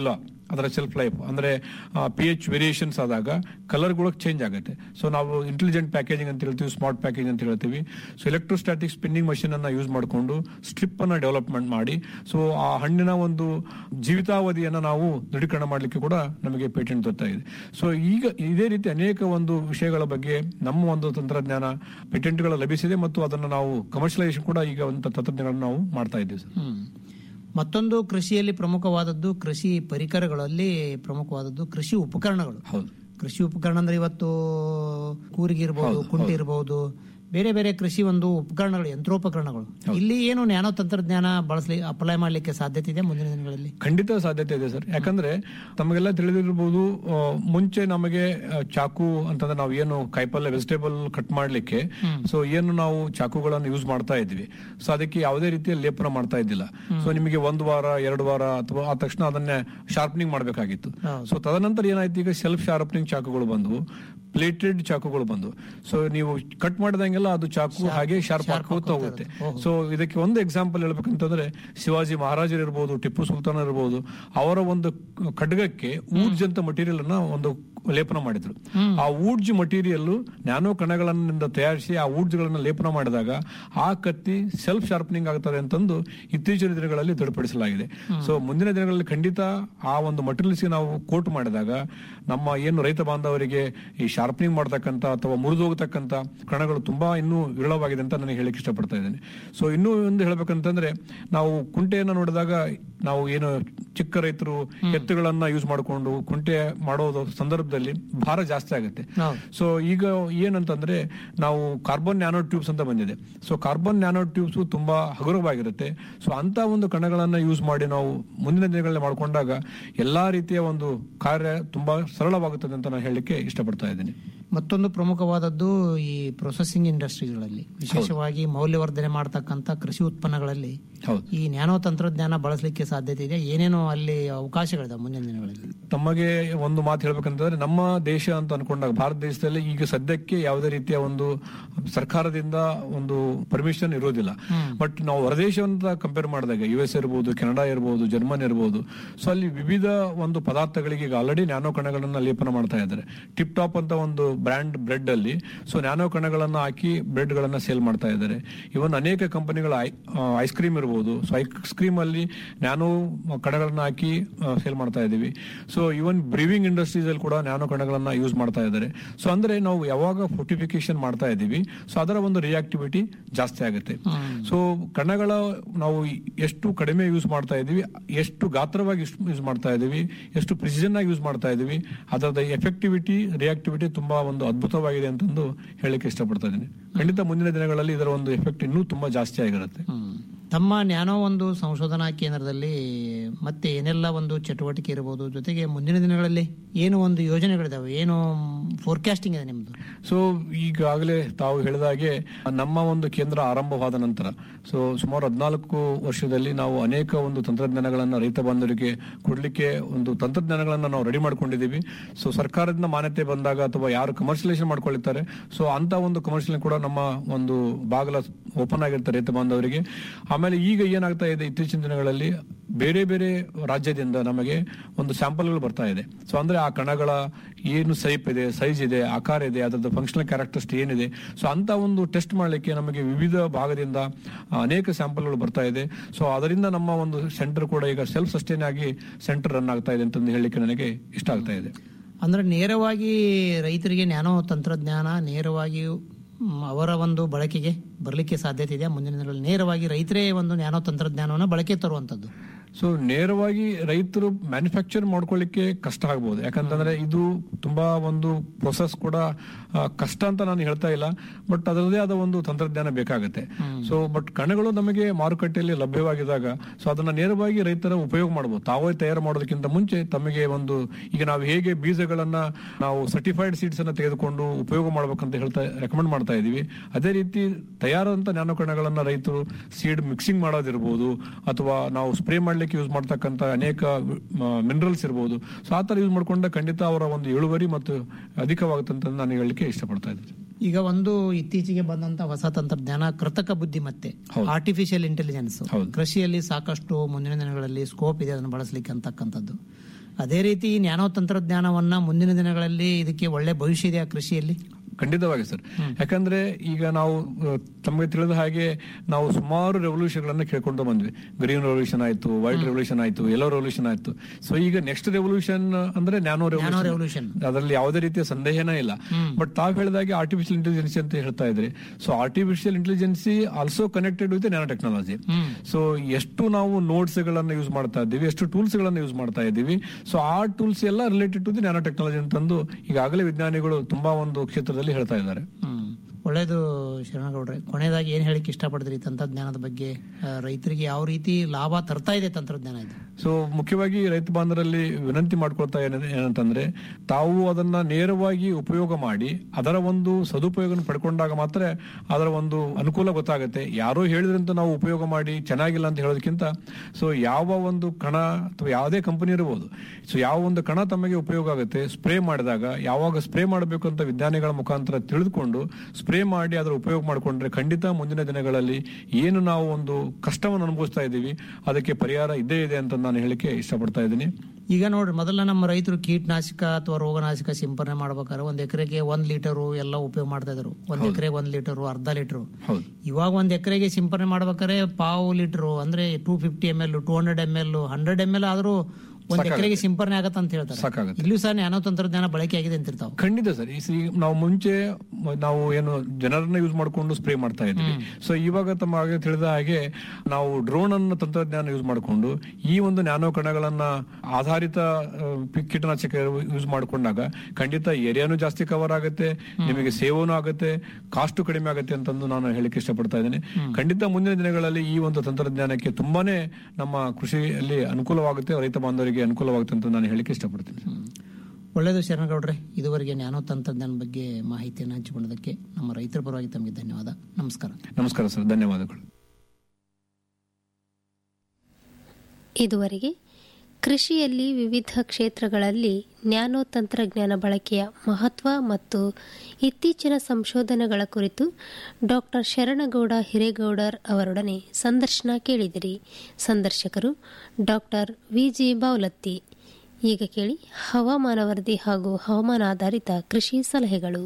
ಅದರ ಸೆಲ್ಫ್ ಲೈಫ್ ಅಂದ್ರೆ ಪಿ ಎಚ್ ವೇರಿಯೇಷನ್ಸ್ ಆದಾಗ ಕಲರ್ಗಳು ಚೇಂಜ್ ಆಗುತ್ತೆ ಸೊ ನಾವು ಇಂಟೆಲಿಜೆಂಟ್ ಪ್ಯಾಕೇಜಿಂಗ್ ಅಂತ ಹೇಳ್ತೀವಿ ಸ್ಮಾರ್ಟ್ ಪ್ಯಾಕೇಜ್ ಅಂತ ಹೇಳ್ತೀವಿ ಸೊ ಎಲೆಕ್ಟ್ರೋಸ್ಟಾಟಿಕ್ ಸ್ಪಿನ್ನಿಂಗ್ ಮಷಿನ್ ಅನ್ನ ಯೂಸ್ ಮಾಡಿಕೊಂಡು ಸ್ಟ್ರಿಪ್ ಅನ್ನ ಡೆವಲಪ್ಮೆಂಟ್ ಮಾಡಿ ಸೊ ಆ ಹಣ್ಣಿನ ಒಂದು ಜೀವಿತಾವಧಿಯನ್ನ ನಾವು ದೃಢೀಕರಣ ಮಾಡಲಿಕ್ಕೆ ಕೂಡ ನಮಗೆ ಪೇಟೆಂಟ್ ಗೊತ್ತಾಗಿದೆ ಸೊ ಈಗ ಇದೇ ರೀತಿ ಅನೇಕ ಒಂದು ವಿಷಯಗಳ ಬಗ್ಗೆ ನಮ್ಮ ಒಂದು ತಂತ್ರಜ್ಞಾನ ಪೇಟೆಂಟ್ಗಳು ಲಭಿಸಿದೆ ಮತ್ತು ಅದನ್ನು ನಾವು ಕಮರ್ಷಿಯಲೈಸೇಷನ್ ಕೂಡ ಈಗ ಒಂದು ತಂತ್ರಜ್ಞಾನಗಳನ್ನು ನಾವು ಮಾಡ್ತಾ ಇದ್ದೇವೆ ಸರ್ ಹ್ಮ್. ಮತ್ತೊಂದು ಕೃಷಿಯಲ್ಲಿ ಪ್ರಮುಖವಾದದ್ದು ಕೃಷಿ ಪರಿಕರಗಳಲ್ಲಿ ಪ್ರಮುಖವಾದದ್ದು ಕೃಷಿ ಉಪಕರಣಗಳು ಹೌದು ಕೃಷಿ ಉಪಕರಣ ಅಂದ್ರೆ ಇವತ್ತು ಕೂರಿಗೆ ಇರಬಹುದು ಕುಂಟಿ ಇರಬಹುದು ಬೇರೆ ಬೇರೆ ಕೃಷಿ ಒಂದು ಉಪಕರಣಗಳು ಯಂತ್ರೋಪಕರಣಗಳು ಇಲ್ಲಿ ಏನು ನ್ಯಾನೋ ತಂತ್ರಜ್ಞಾನ ಬಳಸಲಿ ಅಪ್ಲೈ ಮಾಡ್ಲಿಕ್ಕೆ ಸಾಧ್ಯತೆ ಇದೆ ಮುಂದಿನ ದಿನಗಳಲ್ಲಿ ಖಂಡಿತ ಸಾಧ್ಯತೆ ಇದೆ ಸರ್ ಯಾಕಂದ್ರೆ ತಮಗೆಲ್ಲ ತಿಳಿದಿರಬಹುದು ಆ, ಮುಂಚೆ ನಮಗೆ ಆ, ಚಾಕು ಅಂತಂದ್ರೆ ನಾವು ಏನು ಕಾಯಿಪಲ್ಯ ವೆಜಿಟೇಬಲ್ ಕಟ್ ಮಾಡ್ಲಿಕ್ಕೆ ಸೊ ಏನು ನಾವು ಚಾಕುಗಳನ್ನು ಯೂಸ್ ಮಾಡ್ತಾ ಇದ್ವಿ ಸೊ ಅದಕ್ಕೆ ಯಾವುದೇ ರೀತಿಯ ಲೇಪನ ಮಾಡ್ತಾ ಇದ್ದಿಲ್ಲ ಸೊ ನಿಮಗೆ ಒಂದು ವಾರ ಎರಡು ವಾರ ಅಥವಾ ಆ ತಕ್ಷಣ ಅದನ್ನೇ ಶಾರ್ಪನಿಂಗ್ ಮಾಡಬೇಕಾಗಿತ್ತು ಸೊ ತದನಂತರ ಏನಾಯ್ತು ಈಗ ಸೆಲ್ಫ್ ಶಾರ್ಪನಿಂಗ್ ಚಾಕುಗಳು ಬಂದವು ಪ್ಲೇಟೆಡ್ ಚಾಕುಗಳು ಬಂದವು ಸೊ ನೀವು ಕಟ್ ಮಾಡಿದಂಗೆಲ್ಲ ಅದು ಚಾಕು ಹಾಗೆ ಶಾರ್ಪ್ ಹಾಕೋತಾ ಹೋಗುತ್ತೆ ಸೊ ಇದಕ್ಕೆ ಒಂದು ಎಕ್ಸಾಂಪಲ್ ಹೇಳ್ಬೇಕಂತಂದ್ರೆ ಶಿವಾಜಿ ಮಹಾರಾಜರು ಇರ್ಬೋದು ಟಿಪ್ಪು ಸುಲ್ತಾನ್ ಇರ್ಬೋದು ಅವರ ಒಂದು ಖಡ್ಗಕ್ಕೆ ಊರ್ಜ್ ಅಂತ ಮಟೀರಿಯಲ್ ಅನ್ನ ಒಂದು ಲೇಪನ ಮಾಡಿದ್ರು ಆ ಊಡ್ಜ್ ಮಟೀರಿಯಲ್ ನ್ಯಾನೋ ಕಣಗಳಿಂದ ತಯಾರಿಸಿ ಆ ಊಡ್ಜ್ಗಳನ್ನ ಲೇಪನ ಮಾಡಿದಾಗ ಆ ಕತ್ತಿ ಸೆಲ್ಫ್ ಶಾರ್ಪನಿಂಗ್ ಆಗ್ತದೆ ಅಂತಂದು ಇತ್ತೀಚಿನ ದಿನಗಳಲ್ಲಿ ದೃಢಪಡಿಸಲಾಗಿದೆ ಸೊ ಮುಂದಿನ ದಿನಗಳಲ್ಲಿ ಖಂಡಿತ ಆ ಒಂದು ಮಟೀರಿಯಲ್ಸ್ ನಾವು ಕೋಟ್ ಮಾಡಿದಾಗ ನಮ್ಮ ಏನು ರೈತ ಬಾಂಧವರಿಗೆ ಈ ಶಾರ್ಪನಿಂಗ್ ಮಾಡ್ತಕ್ಕಂಥ ಅಥವಾ ಮುರಿದು ಹೋಗತಕ್ಕಂಥ ಕಣಗಳು ತುಂಬಾ ಇನ್ನೂ ವಿರಳವಾಗಿದೆ ಅಂತ ನನಗೆ ಹೇಳಿಕ್ಕೆ ಇಷ್ಟಪಡ್ತಾ ಇದ್ದೇನೆ ಸೊ ಇನ್ನೂ ಒಂದು ಹೇಳ್ಬೇಕಂತಂದ್ರೆ ನಾವು ಕುಂಟೆಯನ್ನ ನೋಡಿದಾಗ ನಾವು ಏನು ಚಿಕ್ಕ ರೈತರು ಎತ್ತುಗಳನ್ನ ಯೂಸ್ ಮಾಡಿಕೊಂಡು ಕುಂಟೆ ಮಾಡೋದು ಸಂದರ್ಭದಲ್ಲಿ ಭಾರ ಜಾಸ್ತಿ ಆಗುತ್ತೆ ಸೊ ಈಗ ಏನಂತಂದ್ರೆ ನಾವು ಕಾರ್ಬನ್ ನ್ಯಾನೋ ಟ್ಯೂಬ್ಸ್ ಅಂತ ಬಂದಿದೆ ಸೊ ಕಾರ್ಬನ್ ನ್ಯಾನೋ ಟ್ಯೂಬ್ಸ್ ತುಂಬಾ ಹಗುರವಾಗಿರುತ್ತೆ ಸೊ ಅಂತ ಒಂದು ಕಣಗಳನ್ನ ಯೂಸ್ ಮಾಡಿ ನಾವು ಮುಂದಿನ ದಿನಗಳಲ್ಲಿ ಮಾಡ್ಕೊಂಡಾಗ ಎಲ್ಲಾ ರೀತಿಯ ಒಂದು ಕಾರ್ಯ ತುಂಬಾ ಸರಳವಾಗುತ್ತದೆ ಅಂತ ನಾನು ಹೇಳಲಿಕ್ಕೆ ಇಷ್ಟಪಡ್ತಾ ಇದ್ದೀನಿ ಮತ್ತೊಂದು ಪ್ರಮುಖವಾದದ್ದು ಈ ಪ್ರೊಸೆಸಿಂಗ್ ಇಂಡಸ್ಟ್ರಿಗಳಲ್ಲಿ ವಿಶೇಷವಾಗಿ ಮೌಲ್ಯವರ್ಧನೆ ಮಾಡತಕ್ಕಂತ ಕೃಷಿ ಉತ್ಪನ್ನಗಳಲ್ಲಿ ಹೌದು ಈ ನ್ಯಾನೋ ತಂತ್ರಜ್ಞಾನ ಬಳಸಲಿಕ್ಕೆ ಸಾಧ್ಯತೆ ಇದೆ ಏನೇನೋ ಅಲ್ಲಿ ಅವಕಾಶಗಳಿದಾವೆ ಮುಂದಿನ ದಿನಗಳಲ್ಲಿ ತಮಗೆ ಒಂದು ಮಾತು ಹೇಳ್ಬೇಕಂತಂದ್ರೆ ನಮ್ಮ ದೇಶ ಅಂತ ಅನ್ಕೊಂಡಾಗ ಭಾರತ ದೇಶದಲ್ಲಿ ಈಗ ಸದ್ಯಕ್ಕೆ ಯಾವುದೇ ರೀತಿಯ ಒಂದು ಸರ್ಕಾರದಿಂದ ಒಂದು ಪರ್ಮಿಷನ್ ಇರೋದಿಲ್ಲ ಬಟ್ ನಾವು ಹೊರದೇಶ ಅಂತ ಕಂಪೇರ್ ಮಾಡಿದಾಗ ಯು ಎಸ್ ಇರ್ಬೋದು ಕೆನಡಾ ಇರ್ಬೋದು ಜರ್ಮನ್ ಇರ್ಬೋದು ಸೊ ಅಲ್ಲಿ ವಿವಿಧ ಒಂದು ಪದಾರ್ಥಗಳಿಗೆ ಈಗ ಆಲ್ರೆಡಿ ನ್ಯಾನೋ ಕಣಗಳನ್ನ ಲೇಪನ ಮಾಡ್ತಾ ಇದ್ದಾರೆ ಟಿಪ್ ಟಾಪ್ ಅಂತ ಒಂದು ಬ್ರ್ಯಾಂಡ್ ಬ್ರೆಡ್ ಅಲ್ಲಿ ಸೊ ನ್ಯಾನೋ ಕಣಗಳನ್ನ ಹಾಕಿ ಬ್ರೆಡ್ ಗಳನ್ನ ಸೇಲ್ ಮಾಡ್ತಾ ಇದ್ದಾರೆ ಇವನ್ ಅನೇಕ ಕಂಪನಿಗಳ ಐಸ್ ಕ್ರೀಮ್ ಇರ್ಬೋದು ಸೊ ಐಸ್ ಕ್ರೀಮ್ ಅಲ್ಲಿ ನ್ಯಾನೋ ಕಣಗಳನ್ನ ಹಾಕಿ ಸೇಲ್ ಮಾಡ್ತಾ ಇದ್ದೀವಿ ಸೊ ಇವನ್ ಬ್ರೀವಿಂಗ್ ಇಂಡಸ್ಟ್ರೀಸ್ ಅಲ್ಲಿ ಕೂಡ ನ್ಯಾನೋ ಕಣಗಳನ್ನ ಯೂಸ್ ಮಾಡ್ತಾ ಇದ್ದಾರೆ ಸೊ ಅಂದ್ರೆ ನಾವು ಯಾವಾಗ ಫೋರ್ಟಿಫಿಕೇಶನ್ ಮಾಡ್ತಾ ಇದ್ದೀವಿ ಸೊ ಅದರ ಒಂದು ರಿಯಾಕ್ಟಿವಿಟಿ ಜಾಸ್ತಿ ಆಗುತ್ತೆ ಸೊ ಕಣಗಳ ನಾವು ಎಷ್ಟು ಕಡಿಮೆ ಯೂಸ್ ಮಾಡ್ತಾ ಇದ್ದೀವಿ ಎಷ್ಟು ಗಾತ್ರವಾಗಿ ಯೂಸ್ ಮಾಡ್ತಾ ಇದ್ದೀವಿ ಎಷ್ಟು ಪ್ರಿಸಿಷನ್ ಆಗಿ ಯೂಸ್ ಮಾಡ್ತಾ ಇದ್ದೀವಿ ಅದರದ ಎಫೆಕ್ಟಿವಿಟಿ ರಿಯಾಕ್ಟಿವಿಟಿ ತುಂಬಾ ಒಂದು ಅದ್ಭುತವಾಗಿದೆ ಅಂತಂದು ಹೇಳಕ್ಕೆ ಇಷ್ಟಪಡ್ತಾ ಇದ್ದೀನಿ ಖಂಡಿತ ಮುಂದಿನ ದಿನಗಳಲ್ಲಿ ಇದರ ಒಂದು ಎಫೆಕ್ಟ್ ಇನ್ನೂ ತುಂಬಾ ಜಾಸ್ತಿ ಆಗಿರುತ್ತೆ ತಮ್ಮ ನ್ಯಾನೋ ಒಂದು ಸಂಶೋಧನಾ ಕೇಂದ್ರದಲ್ಲಿ ಮತ್ತೆ ಏನೆಲ್ಲ ಒಂದು ಚಟುವಟಿಕೆ ಇರಬಹುದು ಜೊತೆಗೆ ಮುಂದಿನ ದಿನಗಳಲ್ಲಿ ಏನು ಒಂದು ಯೋಜನೆಗಳಿದಾವೆ ಏನು ಫೋರ್ಕಾಸ್ಟಿಂಗ್ ಇದೆ ನಿಮ್ದು ಸೊ ಈಗಾಗಲೇ ತಾವು ಹೇಳಿದ ಹಾಗೆ ನಮ್ಮ ಒಂದು ಕೇಂದ್ರ ಆರಂಭವಾದ ನಂತರ ಸೊ ಸುಮಾರು ಹದಿನಾಲ್ಕು ವರ್ಷದಲ್ಲಿ ನಾವು ಅನೇಕ ಒಂದು ತಂತ್ರಜ್ಞಾನಗಳನ್ನ ರೈತ ಬಾಂಧವರಿಗೆ ಕೊಡ್ಲಿಕ್ಕೆ ಒಂದು ತಂತ್ರಜ್ಞಾನಗಳನ್ನ ನಾವು ರೆಡಿ ಮಾಡ್ಕೊಂಡಿದ್ದೀವಿ ಸೊ ಸರ್ಕಾರದಿಂದ ಮಾನ್ಯತೆ ಬಂದಾಗ ಅಥವಾ ಯಾರು ಕಮರ್ಷಿಯಲೈಸೇಷನ್ ಮಾಡ್ಕೊಳ್ತಾರೆ ಸೊ ಅಂತ ಒಂದು ಕಮರ್ಷಿಯಲ್ ಕೂಡ ನಮ್ಮ ಒಂದು ಬಾಗಲ ಓಪನ್ ಆಗಿರ್ತಾರೆ ರೈತ ಬಾಂಧವರಿಗೆ ಆಮೇಲೆ ಈಗ ಏನಾಗ್ತಾ ಇದೆ ಇತ್ತೀಚಿನ ದಿನಗಳಲ್ಲಿ ಬೇರೆ ಬೇರೆ ರಾಜ್ಯದಿಂದ ನಮಗೆ ಒಂದು ಸ್ಯಾಂಪಲ್ಗಳು ಬರ್ತಾ ಇದೆ ಸೊ ಅಂದ್ರೆ ಆ ಕಣಗಳ ಏನು ಸೈಪ್ ಇದೆ ಸೈಜ್ ಇದೆ ಆಕಾರ ಇದೆ ಅದರದ್ದು ಫಂಕ್ಷನಲ್ ಕ್ಯಾರೆಕ್ಟರ್ಸ್ ಏನಿದೆ ಸೊ ಅಂತ ಒಂದು ಟೆಸ್ಟ್ ಮಾಡಲಿಕ್ಕೆ ನಮಗೆ ವಿವಿಧ ಭಾಗದಿಂದ ಅನೇಕ ಸ್ಯಾಂಪಲ್ಗಳು ಬರ್ತಾ ಇದೆ ಸೊ ಅದರಿಂದ ನಮ್ಮ ಒಂದು ಸೆಂಟರ್ ಕೂಡ ಈಗ ಸೆಲ್ಫ್ ಸಸ್ಟೈನ್ ಆಗಿ ಸೆಂಟರ್ ರನ್ ಆಗ್ತಾ ಇದೆ ಅಂತಂದು ಹೇಳಲಿಕ್ಕೆ ನನಗೆ ಇಷ್ಟ ಆಗ್ತಾ ಇದೆ ಅಂದ್ರೆ ನೇರವಾಗಿ ರೈತರಿಗೆ ನ್ಯಾನೋ ತಂತ್ರಜ್ಞಾನ ನೇರವಾಗಿ ಮ್, ಅವರ ಒಂದು ಬಳಕೆಗೆ ಬರಲಿಕ್ಕೆ ಸಾಧ್ಯತೆ ಇದೆ ಮುಂದಿನ ದಿನಗಳಲ್ಲಿ ನೇರವಾಗಿ ರೈತರೇ ಒಂದು ನ್ಯಾನೋ ತಂತ್ರಜ್ಞಾನವನ್ನು ಬಳಕೆ ತರುವಂತದ್ದು ಸೊ ನೇರವಾಗಿ ರೈತರು ಮ್ಯಾನುಫ್ಯಾಕ್ಚರ್ ಮಾಡ್ಕೊಳ್ಳಿಕ್ಕೆ ಕಷ್ಟ ಆಗ್ಬೋದು ಯಾಕಂತಂದ್ರೆ ಇದು ತುಂಬಾ ಒಂದು ಪ್ರೊಸೆಸ್ ಕೂಡ ಆ, ಕಷ್ಟ ಅಂತ ನಾನು ಹೇಳ್ತಾ ಇಲ್ಲ ಬಟ್ ಅದರದೇ ಆದ ಒಂದು ತಂತ್ರಜ್ಞಾನ ಬೇಕಾಗುತ್ತೆ ಸೊ ಬಟ್ ಕಣಗಳು ನಮಗೆ ಮಾರುಕಟ್ಟೆಯಲ್ಲಿ ಲಭ್ಯವಾಗಿದ್ದಾಗ ಸೊ ಅದನ್ನ ನೇರವಾಗಿ ರೈತರ ಉಪಯೋಗ ಮಾಡಬಹುದು ತಾವೇ ತಯಾರು ಮಾಡೋದಕ್ಕಿಂತ ಮುಂಚೆ ತಮಗೆ ಒಂದು ಈಗ ನಾವು ಹೇಗೆ ಬೀಜಗಳನ್ನ ನಾವು ಸರ್ಟಿಫೈಡ್ ಸೀಡ್ಸ್ ಅನ್ನ ತೆಗೆದುಕೊಂಡು ಉಪಯೋಗ ಮಾಡ್ಬೇಕಂತ ಹೇಳ್ತಾ ರೆಕಮೆಂಡ್ ಮಾಡ್ತಾ ಇದೀವಿ ಅದೇ ರೀತಿ ತಯಾರಾದಂತ ನ್ಯಾನೋ ಕಣಗಳನ್ನ ರೈತರು ಸೀಡ್ ಮಿಕ್ಸಿಂಗ್ ಮಾಡೋದಿರ್ಬೋದು ಅಥವಾ ನಾವು ಸ್ಪ್ರೇ ಮಾಡ್ಲಿಕ್ಕೆ ಯೂಸ್ ಮಾಡ್ತಕ್ಕಂಥ ಅನೇಕ ಮಿನರಲ್ಸ್ ಇರ್ಬೋದು ಸೊ ಆ ತರ ಯೂಸ್ ಮಾಡ್ಕೊಂಡ ಖಂಡಿತ ಅವರ ಒಂದು ಇಳುವರಿ ಮತ್ತು ಅಧಿಕವಾಗುತ್ತೆ ಅಂತ ನಾನು ಹೇಳಲಿಕ್ಕೆ ಇಷ್ಟಪಡ್ತಾ ಇದ್ದೀನಿ ಈಗ ಒಂದು ಇತ್ತೀಚೆಗೆ ಬಂದಂತ ಹೊಸ ತಂತ್ರಜ್ಞಾನ ಕೃತಕ ಬುದ್ಧಿಮತ್ತೆ ಆರ್ಟಿಫಿಷಿಯಲ್ ಇಂಟೆಲಿಜೆನ್ಸ್ ಕೃಷಿಯಲ್ಲಿ ಸಾಕಷ್ಟು ಮುಂದಿನ ದಿನಗಳಲ್ಲಿ ಸ್ಕೋಪ್ ಇದೆ ಅದನ್ನು ಬಳಸಲಿಕ್ಕೆ ಅಂತಕ್ಕಂಥದ್ದು ಅದೇ ರೀತಿ ಈ ನ್ಯಾನೋ ತಂತ್ರಜ್ಞಾನವನ್ನ ಮುಂದಿನ ದಿನಗಳಲ್ಲಿ ಇದಕ್ಕೆ ಒಳ್ಳೆ ಭವಿಷ್ಯ ಇದೆ ಆ ಕೃಷಿಯಲ್ಲಿ ಖಂಡಿತವಾಗಿ ಸರ್ ಯಾಕಂದ್ರೆ ಈಗ ನಾವು ಅಹ್, ತಮಗೆ ತಿಳಿದ ಹಾಗೆ ನಾವು ಸುಮಾರು ರೆವಲ್ಯೂಷನ್ ಗಳನ್ನ ಕೇಳ್ಕೊಂಡು ಬಂದ್ವಿ ಗ್ರೀನ್ ರೆವಲ್ಯೂಷನ್ ಆಯ್ತು ವೈಟ್ ರೆವಲ್ಯೂಷನ್ ಆಯ್ತು ಎಲ್ಲೋ ರೆವಲ್ಯೂಷನ್ ಆಯ್ತು ಸೊ ಈಗ ನೆಕ್ಸ್ಟ್ ರೆವಲ್ಯೂಷನ್ ಅಂದ್ರೆ ನ್ಯಾನೋ revolution. ರೆವಲ್ಯೂಷನ್ ಅದರಲ್ಲಿ ಯಾವುದೇ ರೀತಿಯ ಸಂದೇಹನೇ ಇಲ್ಲ ಬಟ್ ತಾವು ಹೇಳಿದಾಗೆ ಆರ್ಟಿಫಿಷಿಯಲ್ ಇಂಟೆಲಿಜೆನ್ಸಿ ಅಂತ ಹೇಳ್ತಾ ಇದ್ರಿ so artificial intelligence also connected with nano technology so ಎಷ್ಟು ನಾವು ನೋಟ್ಸ್ ಗಳನ್ನ ಯೂಸ್ ಮಾಡ್ತಾ ಇದ್ದೀವಿ ಎಷ್ಟು ಟೂಲ್ಸ್ ಗಳನ್ನ ಯೂಸ್ ಮಾಡ್ತಾ ಇದ್ದೀವಿ ಸೊ ಆ ಟೂಲ್ಸ್ ಎಲ್ಲ related to the nano technology ಅಂತಂದು ಈಗಾಗಲೇ ವಿಜ್ಞಾನಿಗಳು ತುಂಬಾ ಒಂದು ಕ್ಷೇತ್ರದಲ್ಲಿ ಹೇಳ್ತಾ ಇದ್ದಾರೆ ಹ್ಮ್ ಒಳ್ಳೇದು ಶರಣಗೌಡ್ರೆ ಕೊನೆಯದಾಗಿ ಏನ್ ಹೇಳಿಕ್ ಇಷ್ಟಪಡ್ತೀರಿ ಈ ತಂತ್ರಜ್ಞಾನದ ಬಗ್ಗೆ ಆ, ರೈತರಿಗೆ ಯಾವ ರೀತಿ ಲಾಭ ತರ್ತಾ ಇದೆ ತಂತ್ರಜ್ಞಾನ ಇದು ಸೊ ಮುಖ್ಯವಾಗಿ ರೈತ ಬಾಂಧವರಲ್ಲಿ ವಿನಂತಿ ಮಾಡ್ಕೊಳ್ತಾ ಏನ- ಏನಂತಂದ್ರೆ ತಾವು ಅದನ್ನ ನೇರವಾಗಿ ಉಪಯೋಗ ಮಾಡಿ ಅದರ ಒಂದು ಸದುಪಯೋಗ ಪಡ್ಕೊಂಡಾಗ ಮಾತ್ರ ಅದರ ಒಂದು ಅನುಕೂಲ ಗೊತ್ತಾಗುತ್ತೆ ಯಾರೋ ಹೇಳಿದ್ರಂತ ನಾವು ಉಪಯೋಗ ಮಾಡಿ ಚೆನ್ನಾಗಿಲ್ಲ ಅಂತ ಹೇಳೋದಕ್ಕಿಂತ ಸೊ ಯಾವ ಒಂದು ಕಣ ಅಥವಾ ಯಾವುದೇ ಕಂಪನಿ ಇರಬಹುದು ಸೊ ಯಾವ ಒಂದು ಕಣ ತಮಗೆ ಉಪಯೋಗ ಆಗುತ್ತೆ ಸ್ಪ್ರೇ ಮಾಡಿದಾಗ ಯಾವಾಗ ಸ್ಪ್ರೇ ಮಾಡಬೇಕು ಅಂತ ವಿಜ್ಞಾನಿಗಳ ಮುಖಾಂತರ ತಿಳಿದುಕೊಂಡು ಸ್ಪ್ರೇ ಮಾಡಿ ಅದರ ಉಪಯೋಗ ಮಾಡಿಕೊಂಡ್ರೆ ಖಂಡಿತ ಮುಂದಿನ ದಿನಗಳಲ್ಲಿ ಏನು ನಾವು ಒಂದು ಕಷ್ಟವನ್ನು ಅನುಭವಿಸ್ತಾ ಇದ್ದೀವಿ ಅದಕ್ಕೆ ಪರಿಹಾರ ಇದ್ದೇ ಇದೆ ಅಂತ ನಾನು ಹೇಳಿಕೆ ಇಷ್ಟಪಡ್ತಾ ಇದ್ದೀನಿ ಈಗ ನೋಡ್ರಿ ಮೊದಲ ನಮ್ಮ ರೈತರು ಕೀಟನಾಶಕ ಅಥವಾ ರೋಗನಾಶಕ ಸಿಂಪರಣೆ ಮಾಡ್ಬೇಕಾದ್ರೆ ಒಂದ್ ಎಕರೆಗೆ ಒಂದ್ ಲೀಟರು ಎಲ್ಲ ಉಪಯೋಗ ಮಾಡ್ತಾ ಇದ್ರು ಒಂದ್ ಎಕರೆಗೆ ಒಂದ್ ಲೀಟರು ಅರ್ಧ ಲೀಟರು ಹೌದು ಇವಾಗ ಒಂದ್ ಎಕರೆಗೆ ಸಿಂಪರಣೆ ಮಾಡ್ಬೇಕಾದ್ರೆ ಪಾವು ಲೀಟರು ಅಂದ್ರೆ two fifty M L two hundred M L hundred M L ಆದ್ರೂ ಒಂದ್ ಎಕರೆಗೆ ಸಿಂಪರಣೆ ಆಗತ್ತ ಅಂತ ಹೇಳ್ತಾರೆ ಸಾಕಾಗುತ್ತೆ. ಇಲ್ಲೂ ಸಹ ನ್ಯಾನೋ ತಂತ್ರಜ್ಞಾನ ಬಳಕೆ ಆಗಿದೆ ಅಂತಿರ್ತಾವ ಖಂಡಿತ ಸರ್ ಈ ಸಿ- ನಾವು ಮುಂಚೆ ಮ- ನಾವು ಏನು ಜನರನ್ನ ಯೂಸ್ ಮಾಡ್ಕೊಂಡು ಸ್ಪ್ರೇ ಮಾಡ್ತಾ ಇದ್ವಿ ಸೊ ಇವಾಗ ತಮ್ಮ ಹಾಗೆ ತಿಳಿದ ಹಾಗೆ ನಾವು ಡ್ರೋನ್ ಅನ್ನ ತಂತ್ರಜ್ಞಾನ ಯೂಸ್ ಮಾಡಿಕೊಂಡು ಈ ಒಂದು ನ್ಯಾನೋ ಕಣಗಳನ್ನ ಆಧಾರಿತ ಆ, ಪಿ- ಕೀಟನಾಶಕ ಯೂಸ್ ಮಾಡ್ಕೊಂಡಾಗ ಖಂಡಿತ ಏರಿಯಾನು ಜಾಸ್ತಿ ಕವರ್ ಆಗುತ್ತೆ ನಿಮಗೆ ಸೇವನು ಆಗುತ್ತೆ ಕಾಸ್ಟ್ ಕಡಿಮೆ ಆಗುತ್ತೆ ಅಂತಂದು ನಾನು ಹೇಳಿಕ್ಕೆ ಇಷ್ಟಪಡ್ತಾ ಇದ್ದೇನೆ ಖಂಡಿತ ಮುಂದಿನ ದಿನಗಳಲ್ಲಿ ಈ ಒಂದು ತಂತ್ರಜ್ಞಾನಕ್ಕೆ ತುಂಬಾನೇ ನಮ್ಮ ಕೃಷಿಯಲ್ಲಿ ಅನುಕೂಲವಾಗುತ್ತೆ ರೈತ ಬಾಂಧವರಿಗೆ ಅನುಕೂಲವಾಗುತ್ತೆ ಅಂತ ನಾನು ಹೇಳಿಕ್ಕೆ ಇಷ್ಟಪಡ್ತೀನಿ ಒಳ್ಳೇದು ಶರಣಗೌಡ್ರೆ ಇದುವರೆಗೆ ನ್ಯಾನೋ ತಂತ್ರಜ್ಞಾನ ಬಗ್ಗೆ ಮಾಹಿತಿಯನ್ನು ಹಂಚಿಕೊಂಡದಕ್ಕೆ ನಮ್ಮ ರೈತರ ಪರವಾಗಿ ತಮಗೆ ಧನ್ಯವಾದ ನಮಸ್ಕಾರ ನಮಸ್ಕಾರ ಸರ್ ಧನ್ಯವಾದಗಳು ಇದುವರೆಗೆ ಕೃಷಿಯಲ್ಲಿ ವಿವಿಧ ಕ್ಷೇತ್ರಗಳಲ್ಲಿ ನ್ಯಾನೋ ತಂತ್ರಜ್ಞಾನ ಬಳಕೆಯ ಮಹತ್ವ ಮತ್ತು ಇತ್ತೀಚಿನ ಸಂಶೋಧನೆಗಳ ಕುರಿತು ಡಾಕ್ಟರ್ ಶರಣಗೌಡ ಹಿರೇಗೌಡರ್ ಅವರೊಡನೆ ಸಂದರ್ಶನ ಕೇಳಿದಿರಿ ಸಂದರ್ಶಕರು ಡಾಕ್ಟರ್ ವಿಜಿ ಬೌಲತ್ತಿ ಈಗ ಕೇಳಿ ಹವಾಮಾನ ವರದಿ ಹಾಗೂ ಹವಾಮಾನ ಆಧಾರಿತ ಕೃಷಿ ಸಲಹೆಗಳು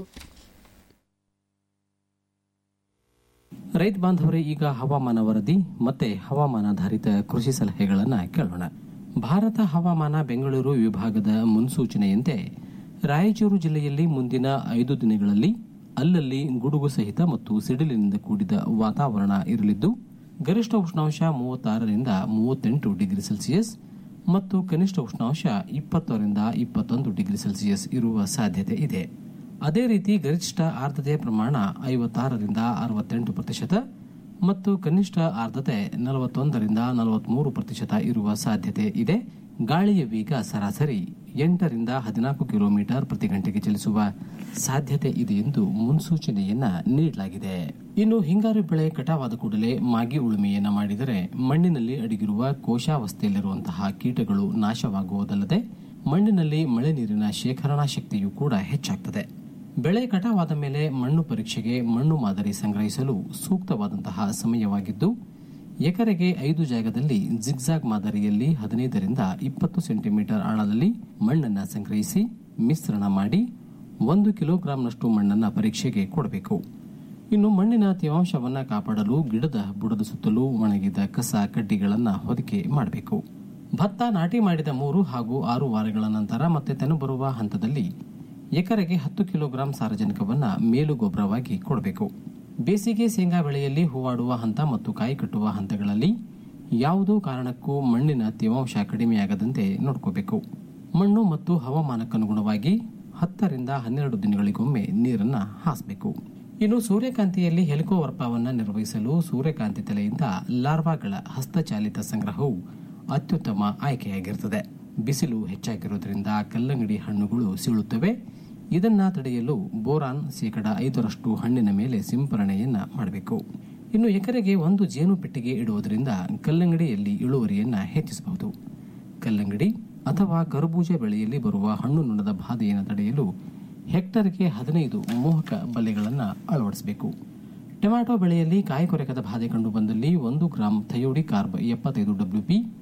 ರೈತ ಬಾಂಧವರೇ ಈಗ ಹವಾಮಾನ ವರದಿ ಮತ್ತೆ ಹವಾಮಾನಾಧಾರಿತ ಕೃಷಿ ಸಲಹೆಗಳನ್ನು ಕೇಳೋಣ ಭಾರತ ಹವಾಮಾನ ಬೆಂಗಳೂರು ವಿಭಾಗದ ಮುನ್ಸೂಚನೆಯಂತೆ ರಾಯಚೂರು ಜಿಲ್ಲೆಯಲ್ಲಿ ಮುಂದಿನ ಐದು ದಿನಗಳಲ್ಲಿ ಅಲ್ಲಲ್ಲಿ ಗುಡುಗು ಸಹಿತ ಮತ್ತು ಸಿಡಿಲಿನಿಂದ ಕೂಡಿದ ವಾತಾವರಣ ಇರಲಿದ್ದು ಗರಿಷ್ಠ ಉಷ್ಣಾಂಶ ಮೂವತ್ತಾರರಿಂದ ಮೂವತ್ತೆಂಟು ಡಿಗ್ರಿ ಸೆಲ್ಸಿಯಸ್ ಮತ್ತು ಕನಿಷ್ಠ ಉಷ್ಣಾಂಶ ಇಪ್ಪತ್ತರಿಂದ ಇಪ್ಪತ್ತೊಂದು ಡಿಗ್ರಿ ಸೆಲ್ಸಿಯಸ್ ಇರುವ ಸಾಧ್ಯತೆ ಇದೆ ಅದೇ ರೀತಿ ಗರಿಷ್ಠ ಆರ್ದ್ರತೆಯ ಪ್ರಮಾಣ ಐವತ್ತಾರರಿಂದ ಅರವತ್ತೆಂಟು ಪ್ರತಿಶತ ಮತ್ತು ಕನಿಷ್ಠ ಆರ್ದ್ರತೆ ನಲವತ್ತೊಂದರಿಂದ ನಲವತ್ಮೂರು ಪ್ರತಿಶತ ಇರುವ ಸಾಧ್ಯತೆ ಇದೆ ಗಾಳಿಯ ವೇಗ ಸರಾಸರಿ ಎಂಟರಿಂದ ಹದಿನಾಲ್ಕು ಕಿಲೋಮೀಟರ್ ಪ್ರತಿ ಗಂಟೆಗೆ ಚಲಿಸುವ ಸಾಧ್ಯತೆ ಇದೆ ಎಂದು ಮುನ್ಸೂಚನೆಯನ್ನ ನೀಡಲಾಗಿದೆ ಇನ್ನು ಹಿಂಗಾರು ಬೆಳೆ ಕಟಾವಾದ ಕೂಡಲೇ ಮಾಗಿ ಉಳುಮೆಯನ್ನ ಮಾಡಿದರೆ ಮಣ್ಣಿನಲ್ಲಿ ಅಡಗಿರುವ ಕೋಶಾವಸ್ಥೆಯಲ್ಲಿರುವಂತಹ ಕೀಟಗಳು ನಾಶವಾಗುವುದಲ್ಲದೆ ಮಣ್ಣಿನಲ್ಲಿ ಮಳೆ ನೀರಿನ ಶೇಖರಣಾ ಶಕ್ತಿಯೂ ಕೂಡ ಹೆಚ್ಚಾಗ್ತದೆ ಬೆಳೆ ಕಟಾವಾದ ಮೇಲೆ ಮಣ್ಣು ಪರೀಕ್ಷೆಗೆ ಮಣ್ಣು ಮಾದರಿ ಸಂಗ್ರಹಿಸಲು ಸೂಕ್ತವಾದಂತಹ ಸಮಯವಾಗಿದ್ದು ಎಕರೆಗೆ ಐದು ಜಾಗದಲ್ಲಿ ಜಿಗ್ಜಾಗ್ ಮಾದರಿಯಲ್ಲಿ ಹದಿನೈದರಿಂದ ಇಪ್ಪತ್ತು ಸೆಂಟಿಮೀಟರ್ ಆಳದಲ್ಲಿ ಮಣ್ಣನ್ನು ಸಂಗ್ರಹಿಸಿ ಮಿಶ್ರಣ ಮಾಡಿ ಒಂದು ಕಿಲೋಗ್ರಾಂನಷ್ಟು ಮಣ್ಣನ್ನು ಪರೀಕ್ಷೆಗೆ ಕೊಡಬೇಕು ಇನ್ನು ಮಣ್ಣಿನ ತೇವಾಂಶವನ್ನು ಕಾಪಾಡಲು ಗಿಡದ ಬುಡದ ಸುತ್ತಲೂ ಒಣಗಿದ ಕಸ ಕಡ್ಡಿಗಳನ್ನು ಹೊದಿಕೆ ಮಾಡಬೇಕು ಭತ್ತ ನಾಟಿ ಮಾಡಿದ ಮೂರು ಹಾಗೂ ಆರು ವಾರಗಳ ನಂತರ ಮತ್ತೆ ತೆನು ಬರುವ ಹಂತದಲ್ಲಿ ಎಕರೆಗೆ ಹತ್ತು ಕಿಲೋಗ್ರಾಂ ಸಾರಜನಕವನ್ನ ಮೇಲು ಗೊಬ್ಬರವಾಗಿ ಕೊಡಬೇಕು ಬೇಸಿಗೆ ಶೇಂಗಾ ಬೆಳೆಯಲ್ಲಿ ಹೂವಾಡುವ ಹಂತ ಮತ್ತು ಕಾಯಿ ಕಟ್ಟುವ ಹಂತಗಳಲ್ಲಿ ಯಾವುದೋ ಕಾರಣಕ್ಕೂ ಮಣ್ಣಿನ ತೇವಾಂಶ ಕಡಿಮೆಯಾಗದಂತೆ ನೋಡ್ಕೋಬೇಕು ಮಣ್ಣು ಮತ್ತು ಹವಾಮಾನಕ್ಕನುಗುಣವಾಗಿ ಹತ್ತರಿಂದ ಹನ್ನೆರಡು ದಿನಗಳಿಗೊಮ್ಮೆ ನೀರನ್ನ ಹಾಸಬೇಕು ಇನ್ನು ಸೂರ್ಯಕಾಂತಿಯಲ್ಲಿ ಹೆಲಿಕೋವರ್ಪವನ್ನು ನಿರ್ವಹಿಸಲು ಸೂರ್ಯಕಾಂತಿ ತಲೆಯಿಂದ ಲಾರ್ವಾಗಳ ಹಸ್ತಚಾಲಿತ ಸಂಗ್ರಹವು ಅತ್ಯುತ್ತಮ ಆಯ್ಕೆಯಾಗಿರುತ್ತದೆ ಬಿಸಿಲು ಹೆಚ್ಚಾಗಿರುವುದರಿಂದ ಕಲ್ಲಂಗಡಿ ಹಣ್ಣುಗಳು ಸೀಳುತ್ತವೆ ಇದನ್ನ ತಡೆಯಲು ಬೋರಾನ್ ಶೇಕಡ ಐದರಷ್ಟು ಹಣ್ಣಿನ ಮೇಲೆ ಸಿಂಪರಣೆಯನ್ನ ಮಾಡಬೇಕು ಇನ್ನು ಎಕರೆಗೆ ಒಂದು ಜೇನು ಪೆಟ್ಟಿಗೆ ಇಡುವುದರಿಂದ ಕಲ್ಲಂಗಡಿಯಲ್ಲಿ ಇಳುವರಿಯನ್ನ ಹೆಚ್ಚಿಸಬಹುದು ಕಲ್ಲಂಗಡಿ ಅಥವಾ ಕರಬೂಜ ಬೆಳೆಯಲ್ಲಿ ಬರುವ ಹಣ್ಣು ನುಣದ ಬಾಧೆಯನ್ನು ತಡೆಯಲು ಹೆಕ್ಟರ್ಗೆ ಹದಿನೈದು ಮೋಹಕ ಬಲೆಗಳನ್ನು ಅಳವಡಿಸಬೇಕು ಟೊಮ್ಯಾಟೊ ಬೆಳೆಯಲ್ಲಿ ಕಾಯಿ ಕೊರಕದ ಬಾಧೆ ಕಂಡು ಬಂದಲ್ಲಿ ಒಂದು ಗ್ರಾಂ ಥಯೋಡಿ ಕಾರ್ಬ್ ಎಪ್ಪತ್ತೈದು ಡಬ್ಲ್ಯೂಪಿ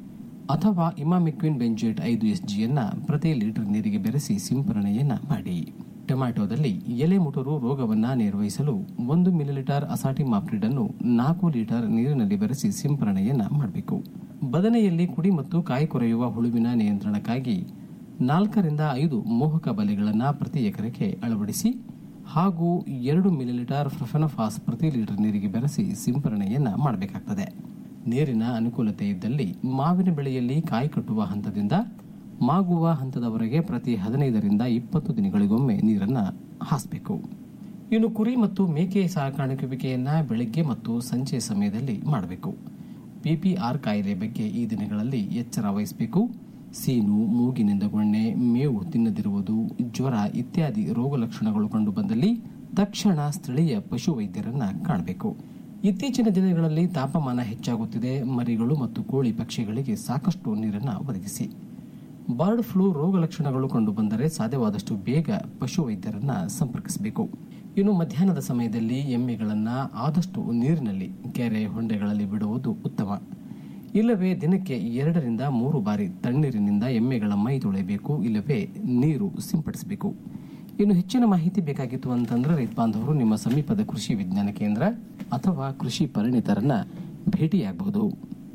ಅಥವಾ ಇಮಾಮಿಕ್ವಿನ್ ಬೆಂಜೇಟ್ ಐದು ಎಸ್ ಜಿಯನ್ನ ಪ್ರತಿ ಲೀಟರ್ ನೀರಿಗೆ ಬೆರೆಸಿ ಸಿಂಪರಣೆಯನ್ನ ಮಾಡಿ ಟೊಮ್ಯಾಟೊದಲ್ಲಿ ಎಲೆ ಮುಟುರು ರೋಗವನ್ನ ನಿರ್ವಹಿಸಲು ಒಂದು ಮಿಲಿಲೀಟರ್ ಅಸಾಟಿ ಮಾಪ್ರಿಡ್ ಅನ್ನು ನಾಲ್ಕು ಲೀಟರ್ ನೀರಿನಲ್ಲಿ ಬೆರೆಸಿ ಸಿಂಪರಣೆಯನ್ನ ಮಾಡಬೇಕು ಬದನೆಯಲ್ಲಿ ಕುಡಿ ಮತ್ತು ಕಾಯಿ ಕೊರೆಯುವ ಹುಳುವಿನ ನಿಯಂತ್ರಣಕ್ಕಾಗಿ ನಾಲ್ಕರಿಂದ ಐದು ಮೋಹಕ ಬಲೆಗಳನ್ನು ಪ್ರತಿ ಎಕರೆಗೆ ಅಳವಡಿಸಿ ಹಾಗೂ ಎರಡು ಮಿಲಿಲೀಟರ್ ಫ್ರಫೆನಫಾಸ್ ಪ್ರತಿ ಲೀಟರ್ ನೀರಿಗೆ ಬೆರೆಸಿ ಸಿಂಪರಣೆಯನ್ನ ಮಾಡಬೇಕಾಗ್ತದೆ ನೀರಿನ ಅನುಕೂಲತೆ ಇದ್ದಲ್ಲಿ ಮಾವಿನ ಬೆಳೆಯಲ್ಲಿ ಕಾಯಿ ಕಟ್ಟುವ ಹಂತದಿಂದ ಮಾಗುವ ಹಂತದವರೆಗೆ ಪ್ರತಿ ಹದಿನೈದರಿಂದ ಇಪ್ಪತ್ತು ದಿನಗಳಿಗೊಮ್ಮೆ ನೀರನ್ನ ಹಾಸಬೇಕು ಇನ್ನು ಕುರಿ ಮತ್ತು ಮೇಕೆ ಸಾಕಾಣಿಕೆಯನ್ನ ಬೆಳಗ್ಗೆ ಮತ್ತು ಸಂಜೆ ಸಮಯದಲ್ಲಿ ಮಾಡಬೇಕು ಪಿಪಿಆರ್ ಕಾಯಿಲೆ ಬಗ್ಗೆ ಈ ದಿನಗಳಲ್ಲಿ ಎಚ್ಚರ ವಹಿಸಬೇಕು ಸೀನು ಮೂಗಿನಿಂದ ಗೊಣ್ಣೆ ಮೇವು ತಿನ್ನದಿರುವುದು ಜ್ವರ ಇತ್ಯಾದಿ ರೋಗ ಲಕ್ಷಣಗಳು ಕಂಡುಬಂದಲ್ಲಿ ತಕ್ಷಣ ಸ್ಥಳೀಯ ಪಶುವೈದ್ಯರನ್ನ ಕಾಣಬೇಕು ಇತ್ತೀಚಿನ ದಿನಗಳಲ್ಲಿ ತಾಪಮಾನ ಹೆಚ್ಚಾಗುತ್ತಿದೆ ಮರಿಗಳು ಮತ್ತು ಕೋಳಿ ಪಕ್ಷಿಗಳಿಗೆ ಸಾಕಷ್ಟು ನೀರನ್ನು ಒದಗಿಸಿ ಬರ್ಡ್ ಫ್ಲೂ ರೋಗ ಲಕ್ಷಣಗಳು ಕಂಡುಬಂದರೆ ಸಾಧ್ಯವಾದಷ್ಟು ಬೇಗ ಪಶುವೈದ್ಯರನ್ನ ಸಂಪರ್ಕಿಸಬೇಕು ಇನ್ನು ಮಧ್ಯಾಹ್ನದ ಸಮಯದಲ್ಲಿ ಎಮ್ಮೆಗಳನ್ನ ಆದಷ್ಟು ನೀರಿನಲ್ಲಿ ಕೆರೆ ಹೊಂಡೆಗಳಲ್ಲಿ ಬಿಡುವುದು ಉತ್ತಮ ಇಲ್ಲವೇ ದಿನಕ್ಕೆ ಎರಡರಿಂದ ಮೂರು ಬಾರಿ ತಣ್ಣೀರಿನಿಂದ ಎಮ್ಮೆಗಳ ಮೈ ತೊಳೆಯಬೇಕು ಇಲ್ಲವೇ ನೀರು ಸಿಂಪಡಿಸಬೇಕು ಇನ್ನು ಹೆಚ್ಚಿನ ಮಾಹಿತಿ ಬೇಕಾಗಿತ್ತು ಅಂತಂದ್ರೆ ರೈತ ಬಾಂಧವರು ನಿಮ್ಮ ಸಮೀಪದ ಕೃಷಿ ವಿಜ್ಞಾನ ಕೇಂದ್ರ ಅಥವಾ ಕೃಷಿ ಪರಿಣಿತರನ್ನ ಭೇಟಿಯಾಗಬಹುದು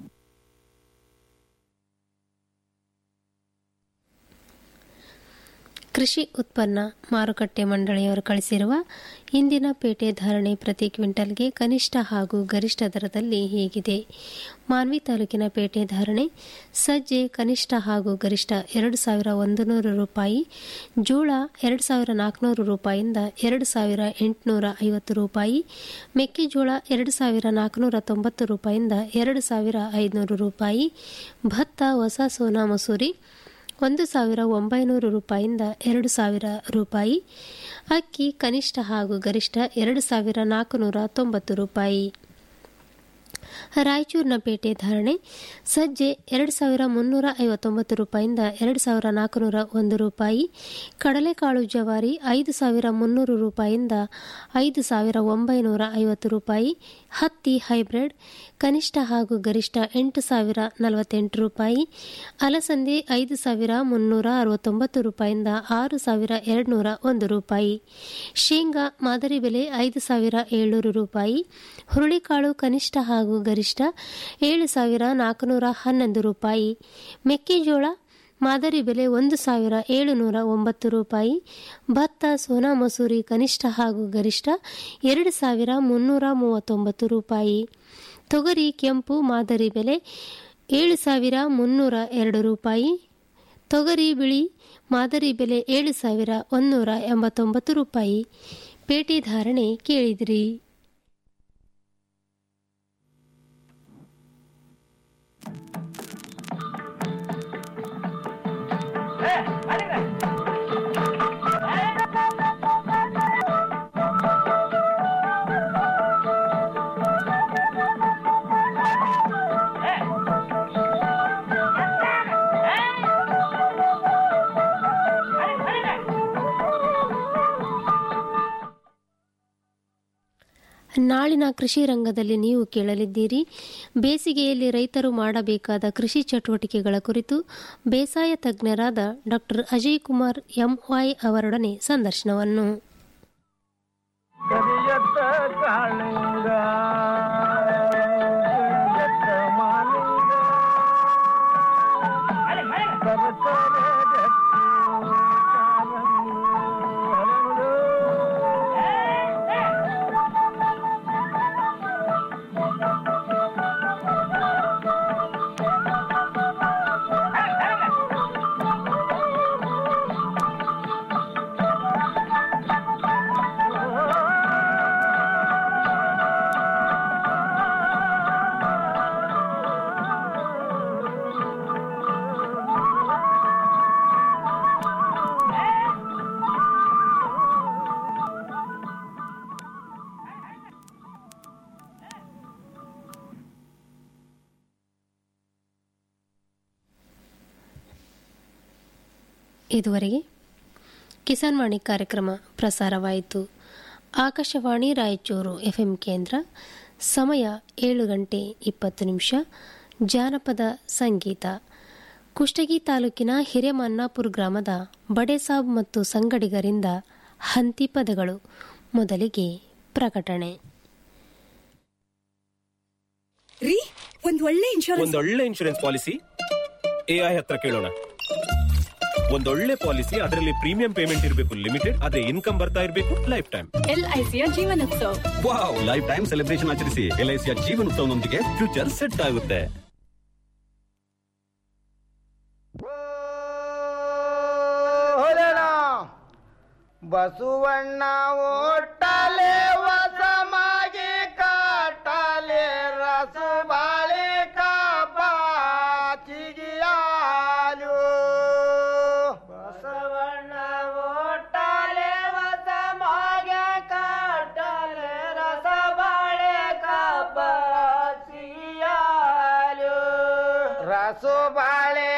ಕೃಷಿ ಉತ್ಪನ್ನ ಮಾರುಕಟ್ಟೆ ಮಂಡಳಿಯವರು ಕಳಿಸಿರುವ ಇಂದಿನ ಪೇಟೆ ಧಾರಣೆ ಪ್ರತಿ ಕ್ವಿಂಟಲ್ಗೆ ಕನಿಷ್ಠ ಹಾಗೂ ಗರಿಷ್ಠ ದರದಲ್ಲಿ ಹೀಗಿದೆ ಮಾನ್ವಿ ತಾಲೂಕಿನ ಪೇಟೆ ಧಾರಣೆ ಸಜ್ಜೆ ಕನಿಷ್ಠ ಹಾಗೂ ಗರಿಷ್ಠ ಎರಡು ಸಾವಿರ ಒಂದು ನೂರು ರೂಪಾಯಿ ಜೋಳ ಎರಡು ಸಾವಿರ ನಾಲ್ಕುನೂರು ರೂಪಾಯಿಯಿಂದ ಎರಡು ಸಾವಿರ ಎಂಟುನೂರ ಐವತ್ತು ರೂಪಾಯಿ ಮೆಕ್ಕೆಜೋಳ ಎರಡು ಸಾವಿರ ನಾಲ್ಕುನೂರ ತೊಂಬತ್ತು ರೂಪಾಯಿಯಿಂದ ಎರಡು ಸಾವಿರ ಐದುನೂರು ರೂಪಾಯಿ ಭತ್ತ ಹೊಸ ಸೋನಾ ಮಸೂರಿ ಒಂದು ಸಾವಿರ ಒಂಬೈನೂರು ರೂಪಾಯಿಯಿಂದ ಎರಡು ಸಾವಿರ ರೂಪಾಯಿ ಅಕ್ಕಿ ಕನಿಷ್ಠ ಹಾಗೂ ಗರಿಷ್ಠ ಎರಡು ಸಾವಿರ ನಾಲ್ಕುನೂರ ತೊಂಬತ್ತು ರೂಪಾಯಿ ರಾಯಚೂರಿನ ಪೇಟೆ ಧಾರಣೆ ಸಜ್ಜೆ ಎರಡು ಸಾವಿರ ಮುನ್ನೂರ ಐವತ್ತೊಂಬತ್ತು ರೂಪಾಯಿಯಿಂದ ಎರಡು ಸಾವಿರ ನಾಲ್ಕುನೂರ ಒಂದು ರೂಪಾಯಿ ಕಡಲೆಕಾಳು ಜವಾರಿ ಐದು ಸಾವಿರ ಮುನ್ನೂರು ರೂಪಾಯಿಯಿಂದ ಐದು ಸಾವಿರ ಒಂಬೈನೂರ ಐವತ್ತು ರೂಪಾಯಿ ಹತ್ತಿ ಹೈಬ್ರಿಡ್ ಕನಿಷ್ಠ ಹಾಗೂ ಗರಿಷ್ಠ ಎಂಟು ಸಾವಿರ ನಲವತ್ತೆಂಟು ರೂಪಾಯಿ ಅಲಸಂದೆ ಐದು ಸಾವಿರ ಮುನ್ನೂರ ಅರವತ್ತೊಂಬತ್ತು ರೂಪಾಯಿಯಿಂದ ಆರು ಸಾವಿರ ಎರಡುನೂರ ಒಂದು ರೂಪಾಯಿ ಶೇಂಗಾ ಮಾದರಿ ಬೆಲೆ ಐದು ಸಾವಿರ ಏಳ್ನೂರು ರೂಪಾಯಿ ಹುರುಳಿಕಾಳು ಕನಿಷ್ಠ ಹಾಗೂ ಗರಿಷ್ಠ ಏಳು ಸಾವಿರ ನಾಲ್ಕುನೂರ ಹನ್ನೊಂದು ರೂಪಾಯಿ ಮೆಕ್ಕೆಜೋಳ ಮಾದರಿ ಬೆಲೆ ಒಂದು ಸಾವಿರ ಏಳುನೂರ ಒಂಬತ್ತು ರೂಪಾಯಿ ಭತ್ತ ಸೋನಾ ಮಸೂರಿ ಕನಿಷ್ಠ ಹಾಗೂ ಗರಿಷ್ಠ ಎರಡು ಸಾವಿರ ಮುನ್ನೂರ ಮೂವತ್ತೊಂಬತ್ತು ರೂಪಾಯಿ ತೊಗರಿ ಕೆಂಪು ಮಾದರಿ ಬೆಲೆ ಏಳು ಸಾವಿರ ಮುನ್ನೂರ ಎರಡು ರೂಪಾಯಿ ತೊಗರಿ ಬಿಳಿ ಮಾದರಿ ಬೆಲೆ ಏಳು ಸಾವಿರ ಒಂನ್ನೂರ ಎಂಬತ್ತೊಂಬತ್ತು ರೂಪಾಯಿ ಪೇಟೆ ಧಾರಣೆ ಕೇಳಿದಿರಿ ನಾಳಿನ ಕೃಷಿ ರಂಗದಲ್ಲಿ ನೀವು ಕೇಳಲಿದ್ದೀರಿ ಬೇಸಿಗೆಯಲ್ಲಿ ರೈತರು ಮಾಡಬೇಕಾದ ಕೃಷಿ ಚಟುವಟಿಕೆಗಳ ಕುರಿತು ಬೇಸಾಯ ತಜ್ಞರಾದ ಡಾಕ್ಟರ್ ಅಜಯ್ ಕುಮಾರ್ ಎಂವೈ ಅವರೊಡನೆ ಸಂದರ್ಶನವನ್ನು ಕರಿಯತ್ತ ಕಾಳಿಂಗ ಕರಿಯತ್ತ ಮಾಲಿಂಗ ಸರಸರ ಗಟ್ಟಿ ಕಾಲಂದು ಹರಳು. ಇದುವರೆಗೆ ಕಿಸಾನ್ ವಾಣಿ ಕಾರ್ಯಕ್ರಮ ಪ್ರಸಾರವಾಯಿತು ಆಕಾಶವಾಣಿ ರಾಯಚೂರು ಎಫ್ಎಂ ಕೇಂದ್ರ ಸಮಯ ಏಳು ಗಂಟೆ ಇಪ್ಪತ್ತು ನಿಮಿಷ ಜಾನಪದ ಸಂಗೀತ ಕುಷ್ಟಗಿ ತಾಲೂಕಿನ ಹಿರೇಮನ್ನಾಪುರ ಗ್ರಾಮದ ಬಡೆಸಾಬ್ ಮತ್ತು ಸಂಗಡಿಗರಿಂದ ಹಂತಿ ಪದಗಳು ಮೊದಲಿಗೆ ಪ್ರಕಟಣೆ ರೀ ಒಂದ್ ಒಳ್ಳೆ ಇನ್ಶೂರೆನ್ಸ್ ಒಂದೊಳ್ಳೆ ಇನ್ಶೂರೆನ್ಸ್ ಪಾಲಿಸಿ ಎಐ ಹತ್ರ ಕೇಳೋಣ ಒಂದೊಳ್ಳೆ ಪಾಲಿಸಿ ಅದರಲ್ಲಿ ಪ್ರೀಮಿಯಂ ಪೇಮೆಂಟ್ ಇರಬೇಕು ಲಿಮಿಟೆಡ್ ಅದೇ ಇನ್ಕಮ್ ಬರ್ತಾ ಇರಬೇಕು ಲೈಫ್ ಟೈಮ್ ಎಲ್ಐಸಿಯ Jeevan Utsav wow life time celebration ಆಚರಿಸಿ ಎಲ್ಐಸಿಯ ಜೀವನೋತ್ಸವನೊಂದಿಗೆ ಫ್ಯೂಚರ್ ಸೆಟ್ ಆಗುತ್ತೆ ಹೊರಣ ಬಸವಣ್ಣ ಒಟ್ಟಲೆ ವಸಮಾಗಿ ಕಾಟಲೆ ರಸು ಬಾಳೆ ಕಾಪಾಚಿಗಿಯಾಲು ಬಸವಣ್ಣ ಒಟ್ಟಲೆ ವಸಮಾಗಿ ಕಾಟಲೆ ರಸ ಬಾಳೆ ಕಾಪಾಚಿಗಿಯಾಲು ರಸು ಬಾಳೆ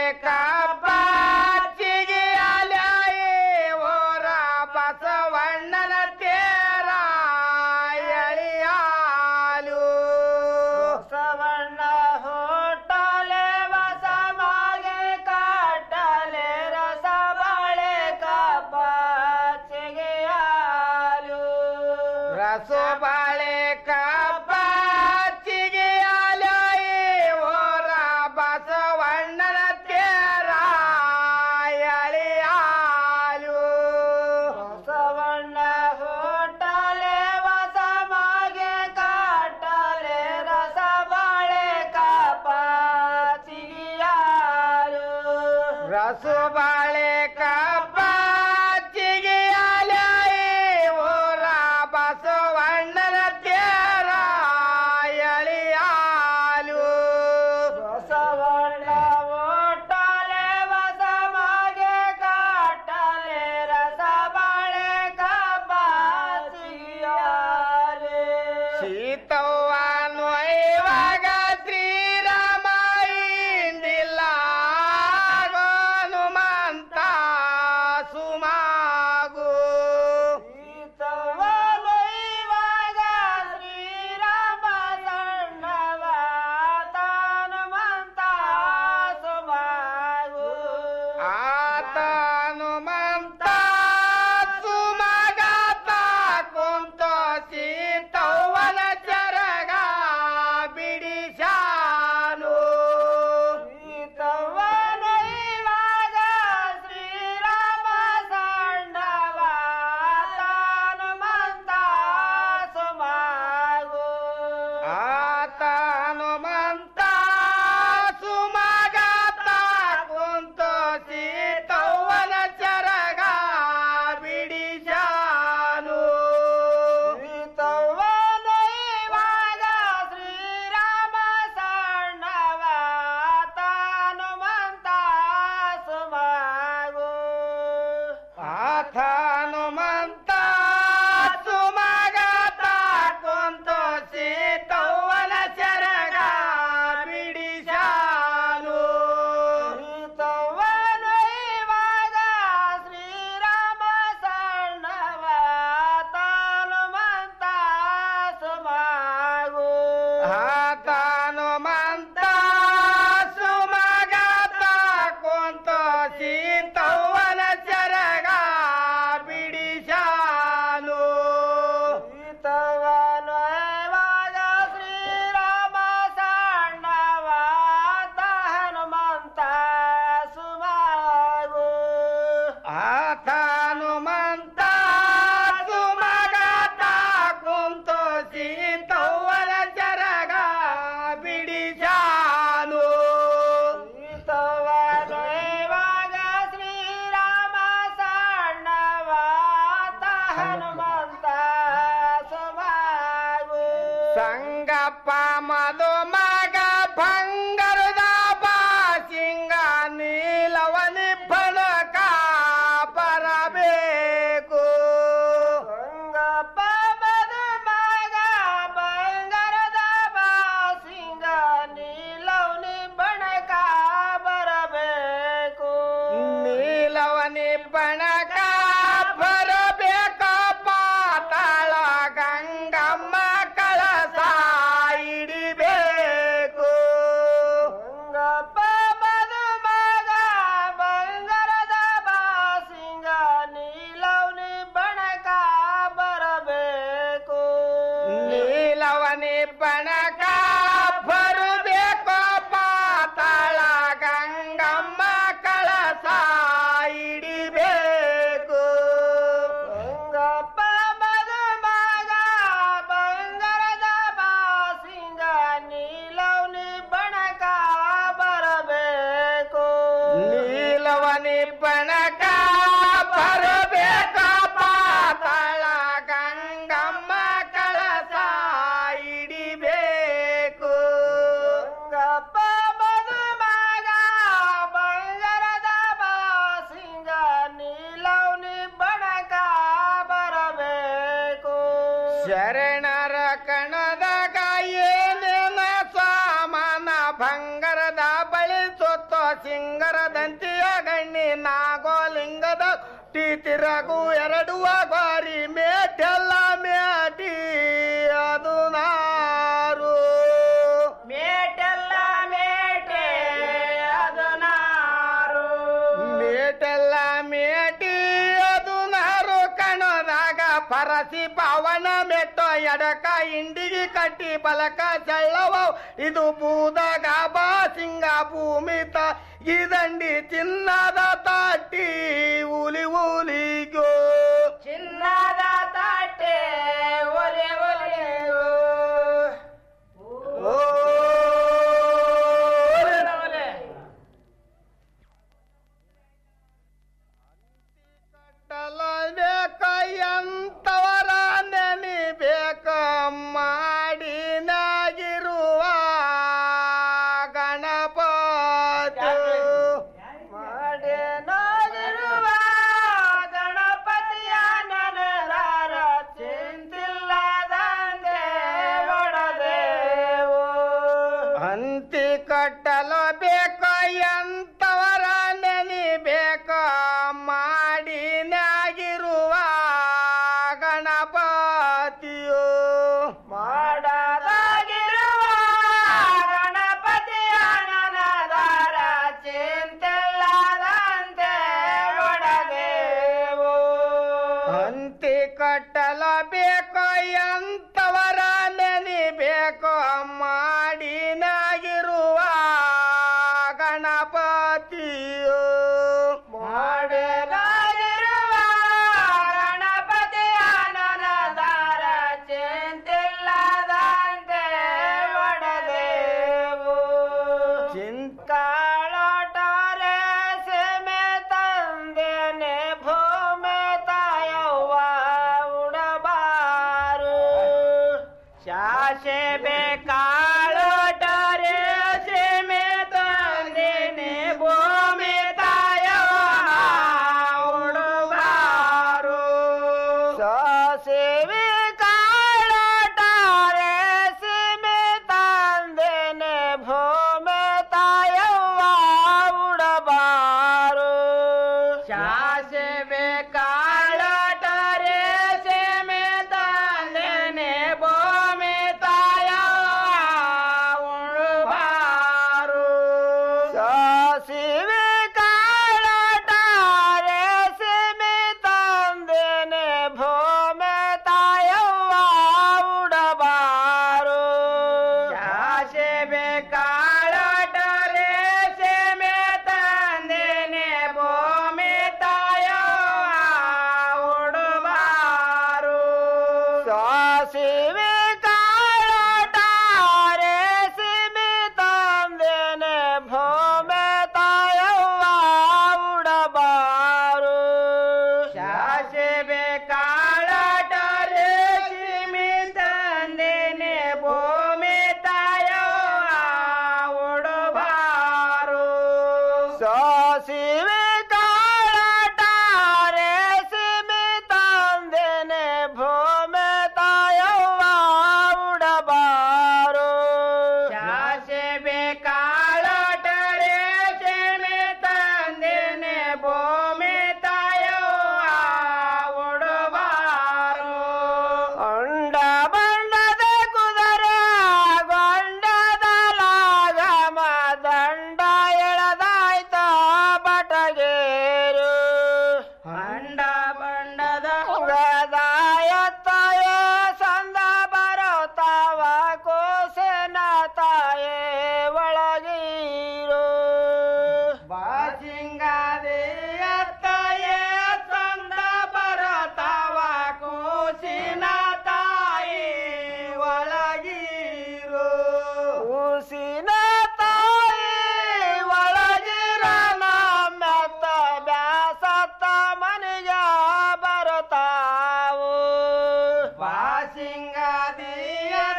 ಕಾಪಾಚಿಗಿಯಾಲ ಓರ ಬಸವಣ್ಣನ ತೇರ ಎಳಿಯಾಲು ಬಸವಣ್ಣ ಹೋಟಲೆ ಬಸ ಮಾಗೆ ಕಾಟಲೆ ರಸ ಬಾಳೆ ಕಾಪಾಚಿಗಿಯಾಲು ರಸ ಬಾಳೆ ಕಾಪಾಚಿಗಿಯಾಲ ಓರ ಬಸವಣ್ಣನ ತೇರ ಎಳಿಯಾಲು ಬಸವಣ್ಣ ಹೋಟಲೆ ಬಸ ಮಾಗೆ ಕಾಟಲೆ ರಸ ಬಾಳೆ ಕಾಪಾಚಿಗಿಯಾಲು ರಸ ಬಾಳೆ ಕಾಪಾಚಿಗಿಯಾಲ ಓರ ಬಸವಣ್ಣನ ತೇರ ಎಳಿಯಾಲು ಬಸವಣ್ಣ ಓಟಲೆ ಬಸ ಮಾಗೆ ಕಾಟಲೆ ರಸ ಬಾಳೆ ಕಾಪಾಚಿಗಿಯಾಲೆ ಸೀತವ್ವ ನೊಯ್ವಾಗ ಶ್ರೀರಾಮ ಇಂದಿಲ್ಲ ಹನುಮಂತ ಸುಮಾಗು ಸೀತವ್ವ ನೊಯ್ವಾಗ ಶ್ರೀರಾಮ ಸಣ್ಣವ ತಾನುಮಂತ ಸುಮಾಗು ಆತನುಮಂತ ಸುಮಗಾತ ಕುಂತ ಸೀತವ್ವನ ಚರಗ ಬಿಡಿಸಾನು ಸೀತವ್ವನ ಇವಾಗ ಶ್ರೀರಾಮ ಸಣ್ಣವ ತಾನುಮಂತ ಸುಮಾಗು ಆತನುಮಂತ ಸುಮಗಾತ ಕುಂತ ಸೀತವ್ವನ ಚರಗ ಬಿಡಿಸಾನು ಸೀತವ್ವನ ಇವಾಗ ಶ್ರೀರಾಮ ಸಣ್ಣವ ತಾನುಮಂತ ಸುಮಾಗು ಆಥನುಮಂತ ಸುಮಗಾತ ಕುಂತ ಸೀತವ್ವನ ಚರಗ ಬಿಡಿಸಾನು ಸೀತವ್ವನ ಇವಾಗ ಶ್ರೀರಾಮ ಸಣ್ಣವ ತಾನುಮಂತ ಸುಮಾಗು ತಾನುಮಂತ ಸುಮಗಾತ ಕುಂತ ಸೀತವ್ವನ ಚರಗ ಬಿಡಿಸಾನು ಸೀತವ್ವನ ಇವಾಗ ಶ್ರೀರಾಮ ಸಣ್ಣವ ಹನುಮಂತ ಸುಮಾಗು ಆತನುಮಂತ ಸುಮಗಾತ ಕುಂತ ಸೀತವ್ವನ ಚರಗ ಬಿಡಿಸಾನು ಸೀತವ್ವನ ಇವಾಗ ಶ್ರೀರಾಮ ಸಣ್ಣವ ಹನುಮಂತ ಸುಮಾಗು ಸಂಗಪ್ಪ ಮಧು ಮಗ ಭಂಗರದ ಬಾಸಿಂಗ ನೀಲವನಿ ಫಲಕ ಬರಬೇಕು ಸಂಗಪ್ಪ ಮಧು ಮಗ ಬಂಗಾರದ ಬಾಸಿಂಗ ನೀಲವನಿ ಬಣಕ ಬರಬೇಕು ನೀಲವನಿ ಬಣಕ ಬರಬೇಕ ಪಾತಾಳ ಗಂಗಮ್ಮ ಕಳಸ ಇಡಿಬೇಕು ಬಂಗಾರದ ಬಳಿ ಸೊತ್ತೋ ಸಿಂಗರದಂತಿಯ ಗಣ್ಣಿ ನಾಗೋಲಿಂಗದ ಟಿ ತಿರಗು ಎರಡು ಗೋರಿ ಮೇಟೆಲ್ಲ ಮೇಟಿ ಅದು ನಾರು ಮೇಟೆಲ್ಲ ಮೇಟೆ ಅದು ನಾರು ಮೇಟೆಲ್ಲ ಮೇಟಿ ಅದು ನಾರು ಕಣದಾಗ ಪರಸಿ ಪವನ ಮೆಟ್ಟೋ ಎಡಕ ಇಂಡಿಗಿ ಕಟ್ಟಿ ಬಲಕ ಚಳ್ಳವ ಇದು ಬೂದಾಗ ಬಾ ಸಿಂಗ ಭೂಮಿತ ಇದಂಡಿ ಚಿನ್ನದ ತಾಟಿ ಉಲಿ ಉಲಿಗೋ ಚಿನ್ನದ ತಾಟೆ ಒಲೆ ಒಲೆಗೋ ಓ ಒಲೆ ಕಟ್ಟಲಬೇಕ ಎಂತವರ ನೆನಿಬೇಕ ಮಾಡಿನಾಗಿರುವ ಗಣಪತಿ ಮಾಡಿನಾಗಿರುವ ಗಣಪತಿಯ ನನರಾರ ಚಿಂತಿಲ್ಲದಂತೆ ಒಡದೇವು ಅಂತಿ ಕಟ್ಟಲು ಬೇಕು ಎಂತವರ ನೆನಿಬೇಕ ಮಾಡಿನಾಗಿರುವ ಗಣಪತಿಯು ಮಾಡದಾಗಿರುವ ಗಣಪತಿಯ ನನದಾರ ಚಿಂತಿಲ್ಲದಂತೆ ಒಡದೇವು ಅಂತಿ ಕಟ್ಟಲು ಬೇಕು ಎಂತವರ ನೆನಿಬೇಕು ಮಾಡಿನಾಗಿರುವ ಗಣಪತಿಯು ಮಾಡಲಾಗಿರುವ ಗಣಪತಿಯ ನನದಾರ ಚಿಂತಿಲ್ಲದಂತೆ ಒಡದೇವು ಚಿಂತಾಳೋಟರೆ ಸೆಮೆ ತಂದೇನೆ ಭೂಮಿ ತಾಯವ್ವ ಉಡಬಾರು ಶಾಸೆ ಬೇಕಾಳೋಟರೆ ಸೆಮೆ ತಂದೇನೆ ಭೂಮಿ ತಾಯವ್ವ ಉಡಬಾರು ಸಾಸಿವೆ ಕಾಳೋಟರೆ ಸೀಮೆ ತಂದೇನೆ ಭೂಮಿ ತಾಯವ್ವ ಉಡಬಾರು ಶಾಸೆ ಕಾಳೋಟರೆ ಸೀಮೆ ತಂದೇನೆ ಭೂಮಿ ತಾಯವ್ವ ಉಡಬಾರು ಸಾಸಿವೆ ಕಾಳೋಟರೆ ಸೀಮೆ ತಂದೇನೆ ಭೂಮಿ ತಾಯವ್ವ ಉಡಬಾರು ಶಾಸೆ ಬೇಕಾಳಟರೆ ಸೆಮೆ ತಂದೇನೆ ಭೂಮಿ ತಾಯವ್ವ ಉಡಬಾರು ಸಾಸಿವೆ ಕಾಳಟರೆ ಸೆಮೆ ತಂದೇನೆ ಭೂಮಿ ತಾಯವ್ವ ಉಡಬಾರು ಶಾಸೆ ಬೇಕಾಳಟರೆ ಸೀಮೆ ತಂದೇನೆ ಭೂಮಿ ತಾಯವ್ವ ಉಡಬಾರು ಸಾಸಿ